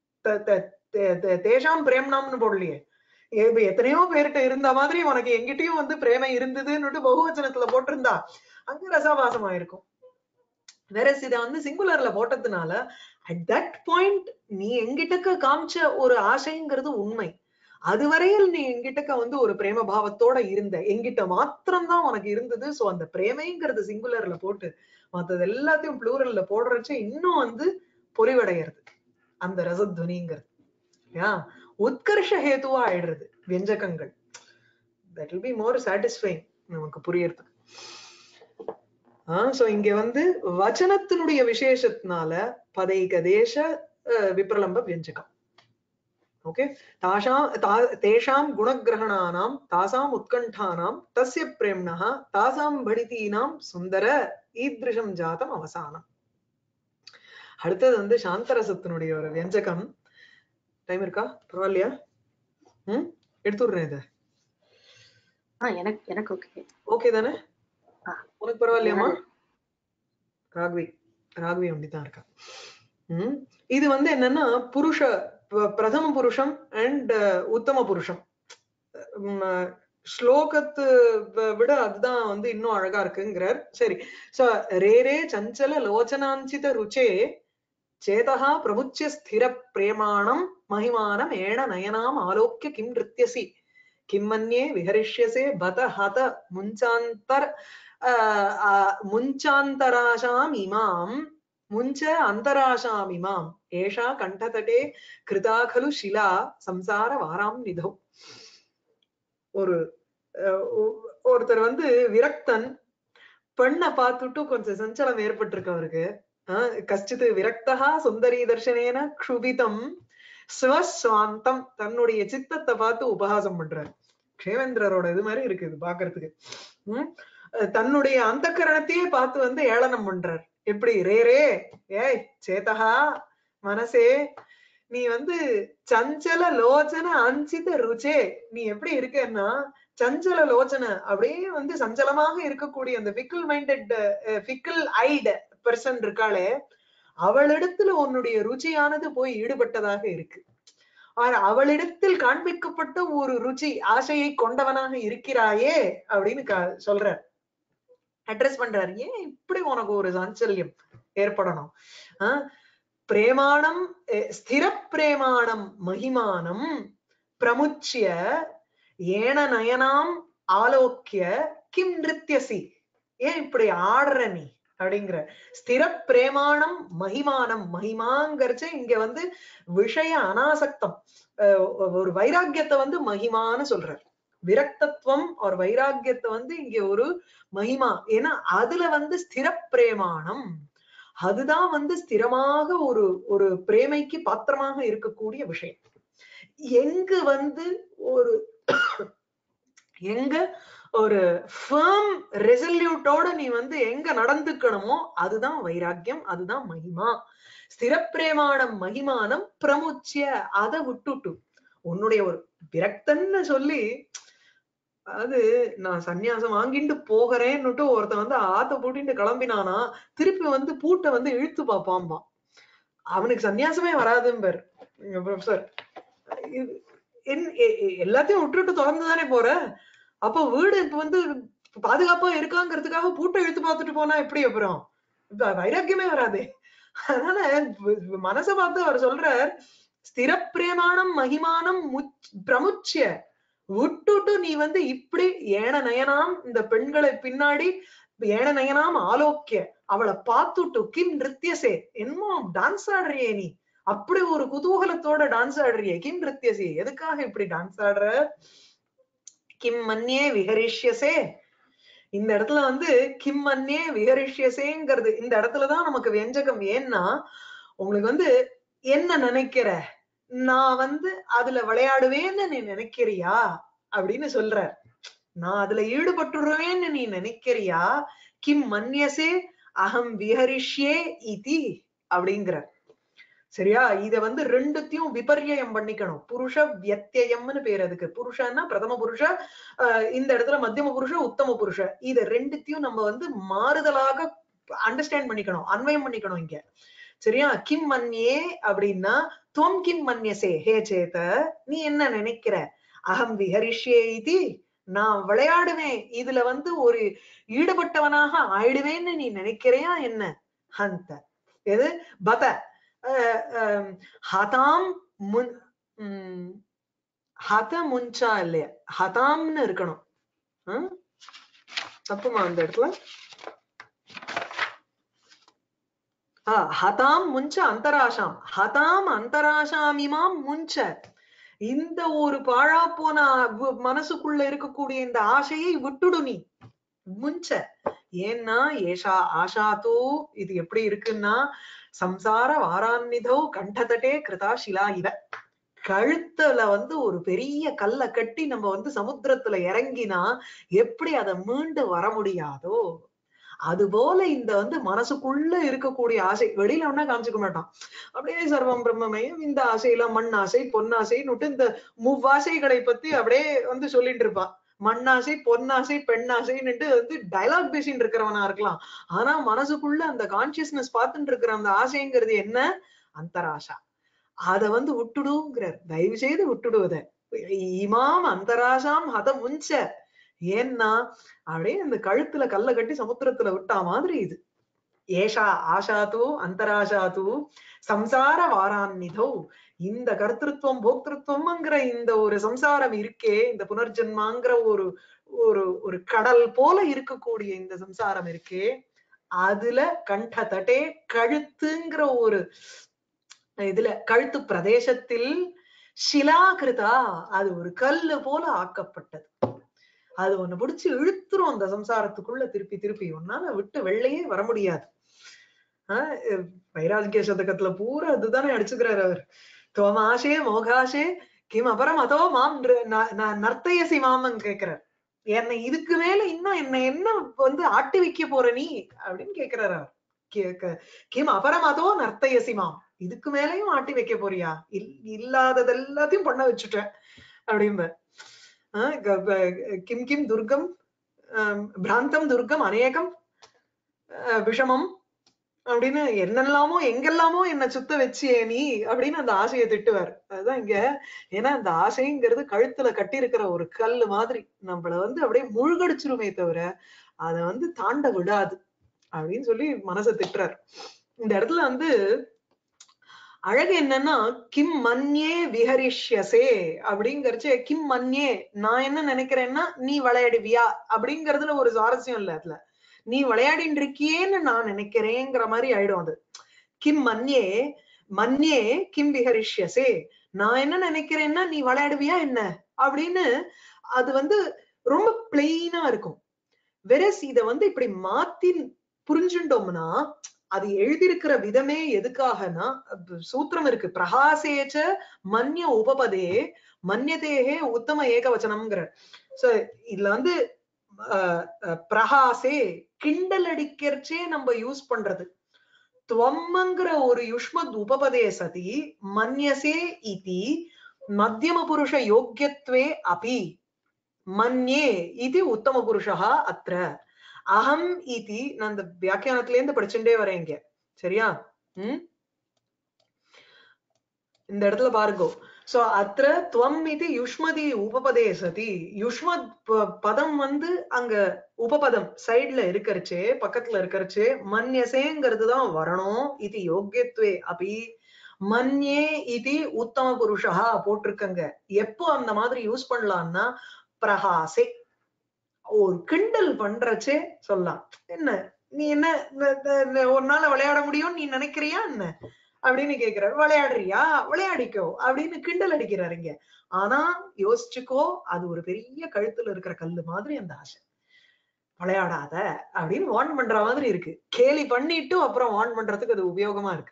தேஷாம் பிரேம்னாம்னு போடலையே ஏ- இப்ப எத்தனையோ பேர்கிட்ட இருந்த மாதிரி உனக்கு எங்கிட்டயும் வந்து பிரேமை இருந்ததுன்னுட்டு பகுவச்சனத்துல போட்டிருந்தா அங்க ரசாபாசம் ஆயிருக்கும் வேற இத வந்து சிங்குலர்ல போட்டதுனால அட் தட் பாயிண்ட் நீ எங்கிட்டக்க காமிச்ச ஒரு ஆசைங்கிறது உண்மை அதுவரையில் நீ எங்கிட்டக்க வந்து ஒரு பிரேம பாவத்தோட இருந்த எங்கிட்ட மாத்திரம்தான் உனக்கு இருந்தது சோ அந்த பிரேமைங்கிறது சிங்குலர்ல போட்டு மத்தது எல்லாத்தையும் ப்ளூரல்ல போடுறச்ச இன்னும் வந்து பொலிவடைகிறது அந்த ரசத்வனிங்கிறது யா உத்கர்ஷ ஹேத்துவா ஆயிடுறது வெஞ்சகங்கள் that will be more satisfying நமக்கு புரியறதுக்கு ஆஹ் சோ இங்க வந்து வச்சனத்தினுடைய விசேஷத்தினால பதைக தேச அஹ், விப்ரலம்ப வியஞ்சகம் ஓகே தாஷாம் தா- தேஷாம் குணகிரகணானாம் தாசாம் உத்கண்டானாம் தஸ்ய பிரேம்ணः தாசாம் பணிதீனாம் சுந்தர ஈத்ருஷம் ஜாதம் அவசானம் அடுத்தது வந்து சாந்தரசத்தினுடைய ஒரு வியஞ்சகம் டைம் இருக்கா பரவாயில்லையா ம் எடுத்து விடுறேன் இதை ஆஹ் எனக்கு எனக்கு ஓகே ஓகே தானே ஆ. உனக்கு பரவாயில்லையாமா ராகவி ராகவி அப்படிதான் இருக்கா ம் இது வந்து என்னன்னா புருஷ ப- பிரதம புருஷம் அண்ட் உத்தம புருஷம் உம், அஹ், ஸ்லோகத்து வ- விட அதுதான் வந்து இன்னும் அழகா இருக்குங்கிறார் சரி சோ ரே ரே சஞ்சல லோச்சனாஞ்சித ருச்சே சேதா பிரமுச்சிய ஸ்திர பிரேமாணம் மகிமானம் ஏண நயனாம் ஆலோக்கிய கிம் நிருத்தியசி கிம் மன்யே விஹரிஷ்யசே பத ஹத முஞ்சாந்தர் ஆஹ் ஆஹ் முஞ்சாந்தராசாம் இமாம் முஞ்ச அந்தராசாம் இமாம் ஏஷா கண்டதடே கிருதா खलु शिला சம்சார வாராம் நிதௌ ஒரு அஹ் ஒ- ஒருத்தர் வந்து விரக்தன் பெண்ணை பார்த்துட்டு கொஞ்சம் சஞ்சலம் ஏற்பட்டிருக்கு அவருக்கு ஆஹ் கஷ்டித்து விரக்தா சுந்தரி தர்ஷனேன க்ஷுபிதம் ஸ்வஸ்வாந்தம் தன்னுடைய சித்தத்தை பார்த்து உபகாசம் பண்றாரு க்ஷேமேந்திரரோட இது மாதிரி இருக்கு இது பாக்குறதுக்கு உம் அஹ் தன்னுடைய அந்த கரணத்தையே பார்த்து வந்து ஏளனம் பண்றார் எப்படி ரே ரே ஏய் சேதகா மனசே நீ வந்து சஞ்சல லோச்சன அஞ்சித ருச்சே நீ எப்படி இருக்கன்னா சஞ்சல லோச்சன அப்படியே வந்து சஞ்சலமாக இருக்கக்கூடிய அந்த fickle minded fickle eyed person இருக்காளே அவளிடத்துல உன்னுடைய ருச்சியானது போய் ஈடுபட்டதாக இருக்கு ஆனா அவளிடத்தில் காண்பிக்கப்பட்ட ஒரு ருச்சி ஆசையை கொண்டவனாக இருக்கிறாயே அப்படின்னு கா- சொல்றார் அட்ரஸ் பண்றாரு ஏன் இப்படி உனக்கு ஒரு சாஞ்சல்யம் ஏற்படணும் ஆஹ் பிரேமாணம் அஹ் ஸ்திர பிரேமாணம் மகிமானம் பிரமுச்சிய ஏன நயனாம் ஆலோக்கிய கிம் நிருத்தியசி ஏன் இப்படி ஆடுற நீ அப்படிங்கிற ஸ்திர பிரேமாணம் மகிமானம் மகிமாங்கிறச்ச இங்க வந்து விஷய அனாசக்தம் அஹ் ஒரு வைராக்கியத்தை வந்து மகிமான்னு சொல்றார் விரக்தத்துவம் ஒரு வைராக்கியத்தை வந்து இங்க ஒரு மகிமா ஏன்னா அதுல வந்து ஸ்திர பிரேமாணம் அதுதான் வந்து ஸ்திரமாக ஒரு ஒரு பிரேமைக்கு பாத்திரமாக இருக்கக்கூடிய விஷயம் எங்க வந்து ஒரு எங்க ஒரு ஃபேம் ரெசல்யூட்டோட நீ வந்து எங்க நடந்துக்கணுமோ அதுதான் வைராக்கியம் அதுதான் மகிமா ஸ்திரப்பிரேமானம் மகிமானம் பிரமுச்சிய அதை விட்டுட்டு உன்னுடைய ஒரு விரக்தன்னு சொல்லி அது நான் சன்னியாசம் வாங்கிட்டு போகிறேன்னுட்டு ஒருத்தன் வந்து ஆத்த பூட்டிட்டு கிளம்பினானா திருப்பி வந்து பூட்டை வந்து இழுத்து பார்ப்பான்பா அவனுக்கு சன்னியாசமே வராதும்பர் ப்ரொஃபசர் எல்லாத்தையும் விட்டுட்டு திறந்து தானே போற அப்போ வீடு இப்ப வந்து பாதுகாப்பா இருக்காங்கிறதுக்காக பூட்டை இழுத்து பார்த்துட்டு போனா எப்படி அப்புறம் வ- வைராக்கியமே வராதே அதனால வ- மனச பார்த்து அவர் சொல்றார் ஸ்திர பிரேமானம் மகிமானம் முச்- பிரமுச்சிய விட்டுட்டு நீ வந்து இப்படி ஏன நயனாம் இந்த பெண்களை பின்னாடி ஏன நயனாம் ஆலோக்கிய அவளை பார்த்துட்டு கிம் நிருத்தியசே என்னமோ டான்ஸ் ஆடுறியே நீ அப்படி ஒரு குதூகலத்தோட டான்ஸ் ஆடுறியே கிம் நிருத்தியசே எதுக்காக இப்படி டான்ஸ் ஆடுற கிம் மன்யே விஹரிஷ்யசே இந்த இடத்துல வந்து கிம் மன்யே விஹரிஷ்யசேங்கிறது இந்த இடத்துலதான் நமக்கு வெஞ்சகம் ஏன்னா உங்களுக்கு வந்து என்ன நினைக்கிற நான் வந்து அதுல விளையாடுவேன்னு நீ நினைக்கிறியா அப்படின்னு சொல்ற நான் அதுல ஈடுபட்டுருவேன்னு நீ நினைக்கிறியா கிம் மன்யசே அகம் விஹரிஷ்யே இதி அப்படிங்கிற சரியா இத வந்து ரெண்டுத்தையும் விபர்யம் பண்ணிக்கணும் புருஷ வியத்தியம்னு பேர் அதுக்கு புருஷன்னா பிரதம புருஷ ஆஹ் இந்த இடத்துல மத்தியம புருஷ உத்தம புருஷ இத ரெண்டுத்தையும் நம்ம வந்து மாறுதலாக அண்டர்ஸ்டாண்ட் பண்ணிக்கணும் அன்வயம் பண்ணிக்கணும் இங்க சரியா கிம் மன்யே அப்படின்னா துவம் கிம் மன்யசே ஹே சேத நீ என்ன நினைக்கிற அகம் விஹரிஷ்யே இது நான் விளையாடுவேன் இதுல வந்து ஒரு ஈடுபட்டவனாக ஆயிடுவேன்னு நீ நினைக்கிறையா என்ன ஹந்த எது பத அஹ், அஹ், ஹதாம் முன் உம், ஹத முன்சா இல்லையா ஹதாம்னு இருக்கணும் ஹம்? தப்புமா அந்த இடத்துல ஆ, ஹதாம் முஞ்ச அந்தராஷாம் ஹதாம் அந்தராஷாமிமாம் முஞ்ச இந்த ஒரு பாழா போன வ- மனசுக்குள்ள இருக்கக்கூடிய இந்த ஆசையை விட்டுடு நீ முஞ்ச ஏன்னா ஏஷா ஆஷாத்தோ இது எப்படி இருக்குன்னா சம்சார வாராநிதோ கண்டதட்டே கிருதா சிலா இவ கழுத்துல வந்து ஒரு பெரிய கல்லை கட்டி நம்ம வந்து சமுத்திரத்துல இறங்கினா எப்படி அதை மீண்டு வர முடியாதோ அது போல இந்த வந்து மனசுக்குள்ள இருக்கக்கூடிய ஆசை வெளியில ஒன்னா காமிச்சுக்க மாட்டான் அப்படியே சர்வம் பிரம்மமயம் இந்த ஆசையெல்லாம் மண் ஆசை பொன்னாசைன்னுட்டு இந்த மூவாசைகளை பத்தி அப்படியே வந்து சொல்லிட்டு இருப்பான் மண்ணாசை பொன்னாசை பெண்ணாசைன்னுட்டு வந்து டயலாக் பேசிட்டு இருக்கிறவனா இருக்கலாம் ஆனா மனசுக்குள்ள அந்த கான்சியஸ்னஸ் பார்த்துட்டு இருக்கிற அந்த ஆசைங்கிறது என்ன அந்தராசா அத வந்து விட்டுடுங்கிறார் தயவு செய்து விட்டுடுவத இமாம் அந்தராசாம் ஹத முஞ்ச ஏன்னா அப்படியே அந்த கழுத்துல கல்ல கட்டி சமுத்திரத்துல விட்டா மாதிரி இது ஏஷா ஆஷாத்து அந்தராஷாத்து சம்சார வாராநிதோ இந்த கர்த்திருவம் போக்திருத்துவம்ங்கிற இந்த ஒரு சம்சாரம் இருக்கே இந்த புனர்ஜென்மாங்கிற ஒரு ஒரு ஒரு கடல் போல இருக்கக்கூடிய இந்த சம்சாரம் இருக்கே அதுல கண்ட தட்டே கழுத்துங்கிற ஒரு இதுல கழுத்து பிரதேசத்தில் சிலாகிருதா அது ஒரு கல்லு போல ஆக்கப்பட்டது அது ஒண்ணு பிடிச்சு இழுத்துரும் அந்த சம்சாரத்துக்குள்ள திருப்பி திருப்பி ஒன்னால விட்டு வெள்ளையே வர முடியாது ஆஹ் அஹ் வைராகிய சதகத்துல பூரா அதுதானே அடிச்சுக்கிறாரு அவர் தோமாசே மோகாசே கிம் அபரம் அதோ மாம் நிரு- ந- ந- நர்த்தயசி மாமன் கேக்குறார் என்னை இதுக்கு மேல இன்னும் என்ன என்ன வந்து ஆட்டி வைக்க போற நீ அப்படின்னு கேக்குறாரு அவர் கேக்க கிம் அபரம் அதோ நர்த்தயசி மாம் இதுக்கு மேலயும் ஆட்டி வைக்க போறியா இல் இல்லாதது எல்லாத்தையும் பண்ண வச்சுட்டேன் அப்படிம்ப ஆஹ் க- ப- கிம் கிம் துர்கம் ஆம், பிராந்தம் துர்கம் அநேகம் ஆஹ் விஷமம் அப்படின்னு என்னெல்லாமோ எங்கெல்லாமோ என்ன சுத்த வச்சியே நீ அப்படின்னு அந்த ஆசையை திட்டுவார் அதுதான் இங்க ஏன்னா அந்த ஆசைங்கிறது கழுத்துல கட்டி இருக்கிற ஒரு கல்லு மாதிரி நம்மள வந்து அப்படியே முழுகடிச்சிருமே தவிர அத வந்து தாண்ட விடாது அப்படின்னு சொல்லி மனசை திட்டுறார் இந்த இடத்துல வந்து அழகு என்னன்னா கிம் மன்யே விஹரிஷ்யசே அப்படிங்கறச்சே கிம் மன்யே நான் என்ன நினைக்கிறேன்னா நீ விளையாடுவியா அப்படிங்கறதுல ஒரு சுவாரஸ்யம் இல்ல அதுல நீ விளையாடிட்டு இருக்கியேன்னு நான் நினைக்கிறேங்கிற மாதிரி ஆயிடும் அது கிம் மன்யே மன்யே கிம் விஹரிஷ்யசே நான் என்ன நினைக்கிறேன்னா நீ விளையாடுவியா என்ன அப்படின்னு அது வந்து ரொம்ப பிளெயினா இருக்கும் வெரஸ் இத வந்து இப்படி மாத்தி புரிஞ்சுட்டோம்னா அது எழுதியிருக்கிற விதமே எதுக்காகனா அது சூத்திரம் இருக்கு பிரகாசேச்ச மன்ய உபபதே மன்யதேகே உத்தம ஏகவச்சனம்ங்கிற சோ இதுல வந்து அஹ், அஹ், பிரகாசே கிண்டல் அடிக்கிறச்சே நம்ம யூஸ் பண்றது துவம்ங்கிற ஒரு யுஷ்மத் உபபதே சதி மன்யசே இதி மத்தியம புருஷ யோக்கியத்வே அபி மன்யே இது உத்தம புருஷா அத்திர அகம் இதி நான் அந்த வியாக்கியானத்துல இருந்து படிச்சுட்டே வரேன் இங்க சரியா ம் இந்த இடத்துல பாருங்க சோ அத்திர துவம் இது யுஷ்மதி உபபதே சதி யுஷ்மத் ப- பதம் வந்து அங்க உபபதம் சைடுல இருக்கறச்சே பக்கத்துல இருக்கறச்சே மன்யசேங்கிறது தான் வரணும் இது யோக்கியத்துவே அபி மன்யே இது உத்தம புருஷா போட்டிருக்கங்க எப்போ அந்த மாதிரி யூஸ் பண்ணலாம்னா பிரகாசே ஒரு கிண்டல் பண்றச்சே சொல்லலாம் என்ன நீ என்ன இந்த- இந்த- இந்த ஒரு நாள் விளையாட முடியும் நீ நினைக்கிறியா என்ன அப்படின்னு கேக்குறாரு விளையாடுறியா விளையாடிக்கோ அப்படின்னு கிண்டல் அடிக்கிறாரு இங்க ஆனா யோசிச்சுக்கோ அது ஒரு பெரிய கழுத்துல இருக்கிற கல்லு மாதிரி அந்த ஆசை விளையாடாத அப்படின்னு வார்ன் பண்ற மாதிரி இருக்கு கேலி பண்ணிட்டு அப்புறம் வார்ன் பண்றதுக்கு அது உபயோகமா இருக்கு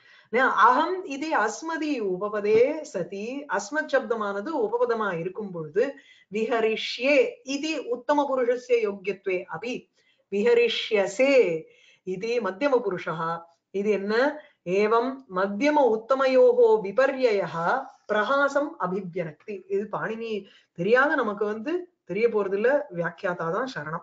ந- அகம் இது அஸ்மதி உபபதே சதி அஸ்மத் சப்தமானது உபபதமா இருக்கும் பொழுது விஹரிஷ்யே இது உத்தம புருஷஸ்ய யோக்கியத்வே அபி விஹரிஷ்யசே இது மத்தியம புருஷா இது என்ன ஏவம் மத்தியம உத்தமயோகோ விபர்யய பிரகாசம் அபிவியனக்தி இது பாணினி தெரியாத நமக்கு வந்து தெரிய போறது இல்ல வியாக்கியாத்தா தான் சரணம்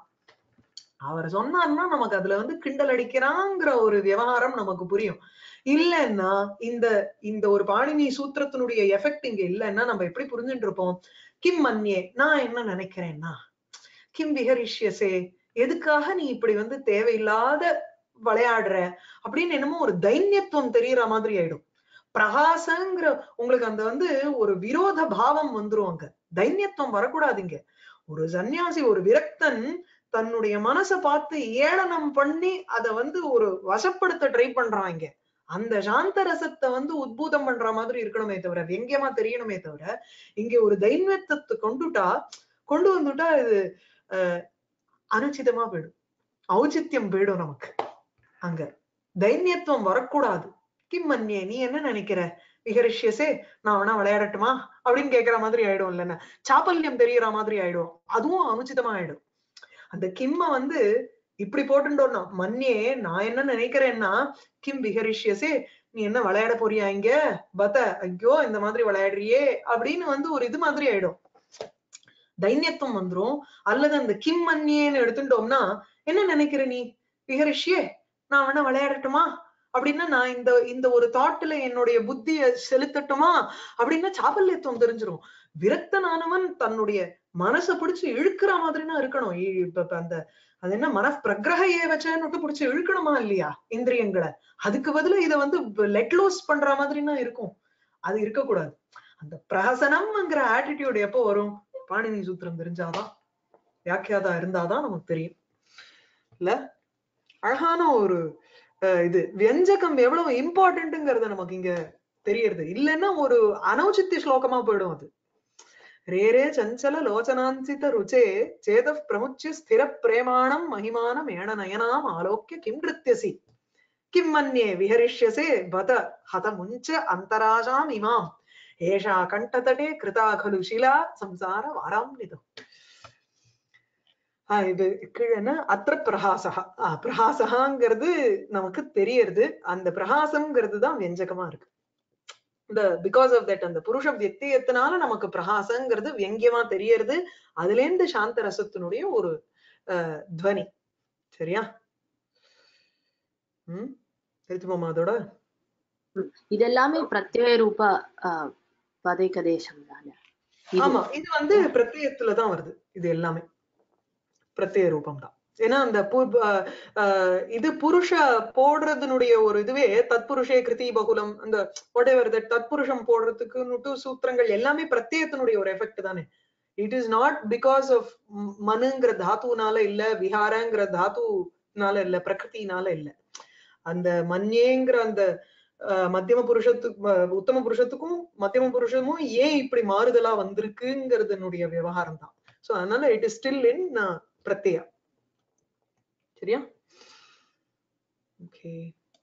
அவர் சொன்னார்னா நமக்கு அதுல வந்து கிண்டல் அடிக்கிறாங்கிற ஒரு விவகாரம் நமக்கு புரியும் இல்லைன்னா இந்த இந்த ஒரு பாணினி சூத்திரத்தினுடைய எஃபெக்ட் இங்க இல்லைன்னா நம்ம எப்படி புரிஞ்சுட்டு இருப்போம் கிம் மன்யே நான் என்ன நினைக்கிறேன்னா கிம் விஹரிஷ்யசே எதுக்காக நீ இப்படி வந்து தேவையில்லாத விளையாடுற அப்படின்னு என்னமோ ஒரு தைன்யத்துவம் தெரியற மாதிரி ஆயிடும் பிரகாசங்கிற உங்களுக்கு அந்த வந்து ஒரு விரோத பாவம் வந்துரும் அங்க தைன்யத்துவம் வரக்கூடாதுங்க ஒரு சன்னியாசி ஒரு விரக்தன் தன்னுடைய மனசை பார்த்து ஏளனம் பண்ணி அத வந்து ஒரு வசப்படுத்த ட்ரை பண்றாங்க அந்த சாந்த ரசத்தை வந்து உத்பூதம் பண்ற மாதிரி இருக்கணுமே தவிர வெங்கியமா தெரியணுமே தவிர இங்க ஒரு தைன்யத்தை கொண்டுட்டா கொண்டு வந்துட்டா இது அஹ், அனுச்சிதமா போயிடும் ஔச்சித்யம் போயிடும் நமக்கு அங்க தைன்யத்துவம் வரக்கூடாது கிம் மன்யே நீ என்ன நினைக்கிற விஹரிஷ்யசே நான் வேணா விளையாடட்டுமா அப்படின்னு கேக்குற மாதிரி ஆயிடும் இல்லைன்னா சாப்பல்யம் தெரியற மாதிரி ஆயிடும் அதுவும் அனுச்சிதமா ஆயிடும் அந்த கிம்ம வந்து இப்படி போட்டுட்டோம்னா மன்யே நான் என்ன நினைக்கிறேன்னா கிம் விஹரிஷ்யசே நீ என்ன விளையாட போறியா இங்க பத ஐயோ இந்த மாதிரி விளையாடுறியே அப்படின்னு வந்து ஒரு இது மாதிரி ஆயிடும் தைன்யத்துவம் வந்துரும் அல்லது அந்த கிம் மன்யேன்னு எடுத்துட்டோம்னா என்ன நினைக்கிற நீ விஹரிஷ்யே நான் வேணா விளையாடட்டுமா அப்படின்னா நான் இந்த இந்த ஒரு தாட்ல என்னுடைய புத்திய செலுத்தட்டுமா அப்படின்னா சாபல்யத்துவம் தெரிஞ்சிரும் விரக்தனானவன் தன்னுடைய மனசை பிடிச்சு இழுக்கிற மாதிரினா இருக்கணும் இ- இப்ப இப்ப அந்த அது என்ன மன பிரகிரக ஏவச்சன்னு பிடிச்சு இழுக்கணுமா இல்லையா இந்திரியங்களை அதுக்கு பதிலா இதை வந்து லெட் லூஸ் பண்ற மாதிரினா இருக்கும் அது இருக்கக்கூடாது அந்த பிரஹசனம்ங்கிற ஆட்டிடியூட் எப்போ வரும் பாணினி சூத்திரம் தெரிஞ்சாதான் வியாக்கியாதா இருந்தாதான் நமக்கு தெரியும் இல்ல அழகான ஒரு அஹ், இது வியஞ்சகம் எவ்வளவு இம்பார்ட்டன்ட்ங்கிறத நமக்கு இங்க தெரியறது இல்லைன்னா ஒரு அனௌச்சித்திய ஸ்லோகமா போயிடும் அது ரேரே சஞ்சல லோச்சனாந்தித ருச்சே சேத பிரமுச்சிய ஸ்திர பிரேமாணம் மகிமானம் ஏண நயனாம் ஆலோக்கிய கிம் கிருத்தியசி கிம் மன்யே விஹரிஷ்யசே வத ஹத முஞ்ச அந்தராஜாம் இமாம் ஏஷா கண்டதடே கிருதா கலு ஷிலா சம்சார வாராம்னிதம் ஆஹ் இது கீழே அத்திர பிரகாசகா ஆஹ் பிரகாசகாங்கிறது நமக்கு தெரியறது அந்த பிரகாசம்ங்கிறது தான் வியஞ்சகமா இருக்கு இந்த பிகாஸ் ஆஃப் தட் அந்த புருஷ வியத்தியத்தினால நமக்கு பிரகாசங்கிறது வியங்கியமா தெரியறது அதுல இருந்து சாந்த ரசத்தினுடைய ஒரு அஹ், துவனி சரியா ம் எடுத்துப்போமா அதோட இதெல்லாமே பிரத்யய ரூப ஆஹ், பதைக்க தேசம் தானே இது ஆமா இது வந்து பிரத்யத்துல தான் வருது இது எல்லாமே பிரத்யய ரூபம் தான் ஏன்னா அந்த பு- அஹ், அஹ், இது புருஷ போடுறதுனுடைய ஒரு இதுவே தத்புருஷே கிருதி பகுலம் அந்த வாட் எவர் தட் தத்புருஷம் போடுறதுக்குன்னுட்டு சூத்திரங்கள் எல்லாமே பிரத்யத்தினுடைய ஒரு எஃபெக்ட் தானே it is not because of மனுங்கிற தாத்துனால இல்ல விஹாரங்கிற தாத்துனால இல்ல பிரகிருதினால இல்ல அந்த மன்யேங்கிற அந்த அஹ், மத்தியம புருஷத்துக்கு அஹ், உத்தம புருஷத்துக்கும் மத்தியம புருஷமும் ஏன் இப்படி மாறுதலா வந்திருக்குங்கிறதுனுடைய விவகாரம் தான் சோ அதனால இட் இஸ் ஸ்டில் இன் பிரத்யா சரியா ஓகே